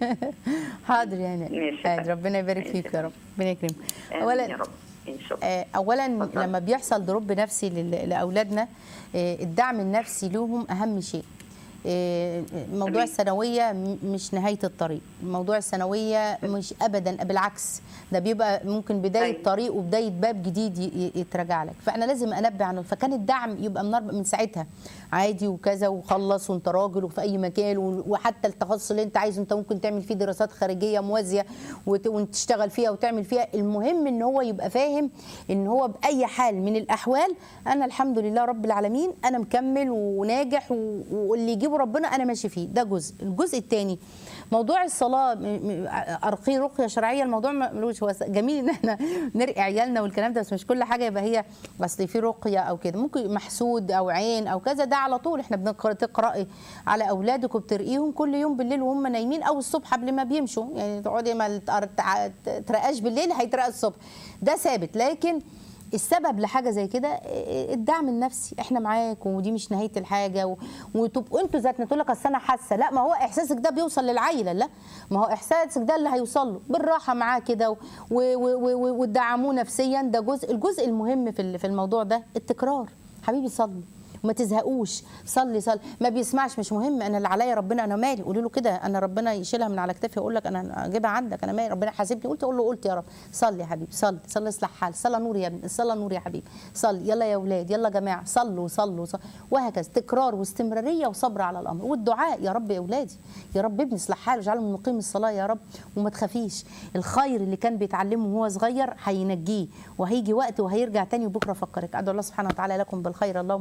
حاضر يا هناء ماشي. حاضر ربنا يبارك ماشي. فيك يا رب ربنا يكرمك آمين اولا يا رب ان شاء الله آه، اولا اتفضل. لما بيحصل دروب نفسي لل- لاولادنا آه، الدعم النفسي لهم اهم شيء آه، موضوع تمام. الثانويه م- مش نهايه الطريق موضوع الثانويه مش ابدا بالعكس ده بيبقى ممكن بدايه أيوة. طريق وبدايه باب جديد ي- ي- يتراجع لك فاحنا لازم انبه عنه فكان الدعم يبقى من أربع- من ساعتها عادي وكذا وخلص وانت راجل وفي اي مكان و- وحتى التخصص اللي انت عايزه انت ممكن تعمل فيه دراسات خارجيه موازيه وت- وتشتغل فيها وتعمل فيها المهم ان هو يبقى فاهم ان هو باي حال من الاحوال انا الحمد لله رب العالمين انا مكمل وناجح و- واللي يجيبه ربنا انا ماشي فيه ده جزء الجزء الثاني موضوع الصلاه م- م- ارقي رقيه شرعيه الموضوع ما- ملوش هو جميل ان احنا نرقي عيالنا والكلام ده بس مش كل حاجه يبقى هي بس في رقيه او كده ممكن محسود او عين او كذا ده على طول احنا بنقرا تقراي على اولادك وبترقيهم كل يوم بالليل وهم نايمين او الصبح قبل ما بيمشوا يعني تقعدي ما تقر- تع- ترقاش بالليل هيترقى الصبح ده ثابت لكن السبب لحاجه زي كده الدعم النفسي احنا معاك ودي مش نهايه الحاجه و- وتبقوا انتوا ذات تقول لك اصل انا حاسه لا ما هو احساسك ده بيوصل للعيله لا ما هو احساسك ده اللي هيوصل له بالراحه معاه كده و- و- و- و- وتدعموه نفسيا ده جزء الجزء المهم في ال- في الموضوع ده التكرار حبيبي صلي وما تزهقوش صلي صلي ما بيسمعش مش مهم انا اللي عليا ربنا انا مالي قولي له كده انا ربنا يشيلها من على كتفي يقول لك انا اجيبها عندك انا مالي ربنا حاسبني قلت اقول له قلت يا رب صلي يا حبيبي صلي صلي اصلح حال صلى نور يا ابني صلى نور يا حبيبي صلي يلا يا اولاد يلا يا جماعه صلوا صلوا صلوا وهكذا تكرار واستمراريه وصبر على الامر والدعاء يا رب يا اولادي يا رب ابني اصلح حاله واجعله من مقيم الصلاه يا رب وما تخافيش الخير اللي كان بيتعلمه وهو صغير هينجيه وهيجي وقت وهيرجع تاني وبكره افكرك ادعو الله سبحانه وتعالى لكم بالخير اللهم امين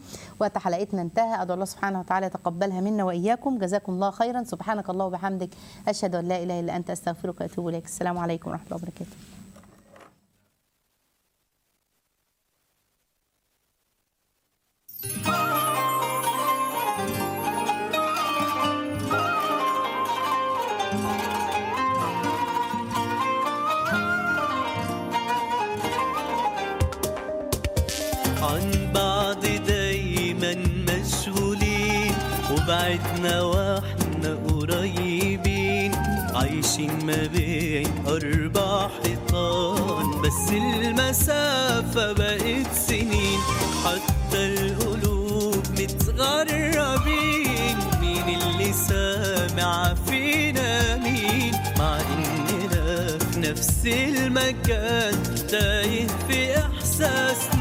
وقت حلقتنا انتهى ادعو الله سبحانه وتعالى يتقبلها منا واياكم جزاكم الله خيرا سبحانك الله وبحمدك اشهد ان لا اله الا انت استغفرك واتوب اليك السلام عليكم ورحمه الله وبركاته عن بعض دايما مشغولين وبعدنا واحنا قريبين عايشين ما بين أربع حيطان بس المسافة بقت سنين حتى القلوب متغربين مين اللي سامع فينا مين مع إننا في نفس المكان تايه في إحساسنا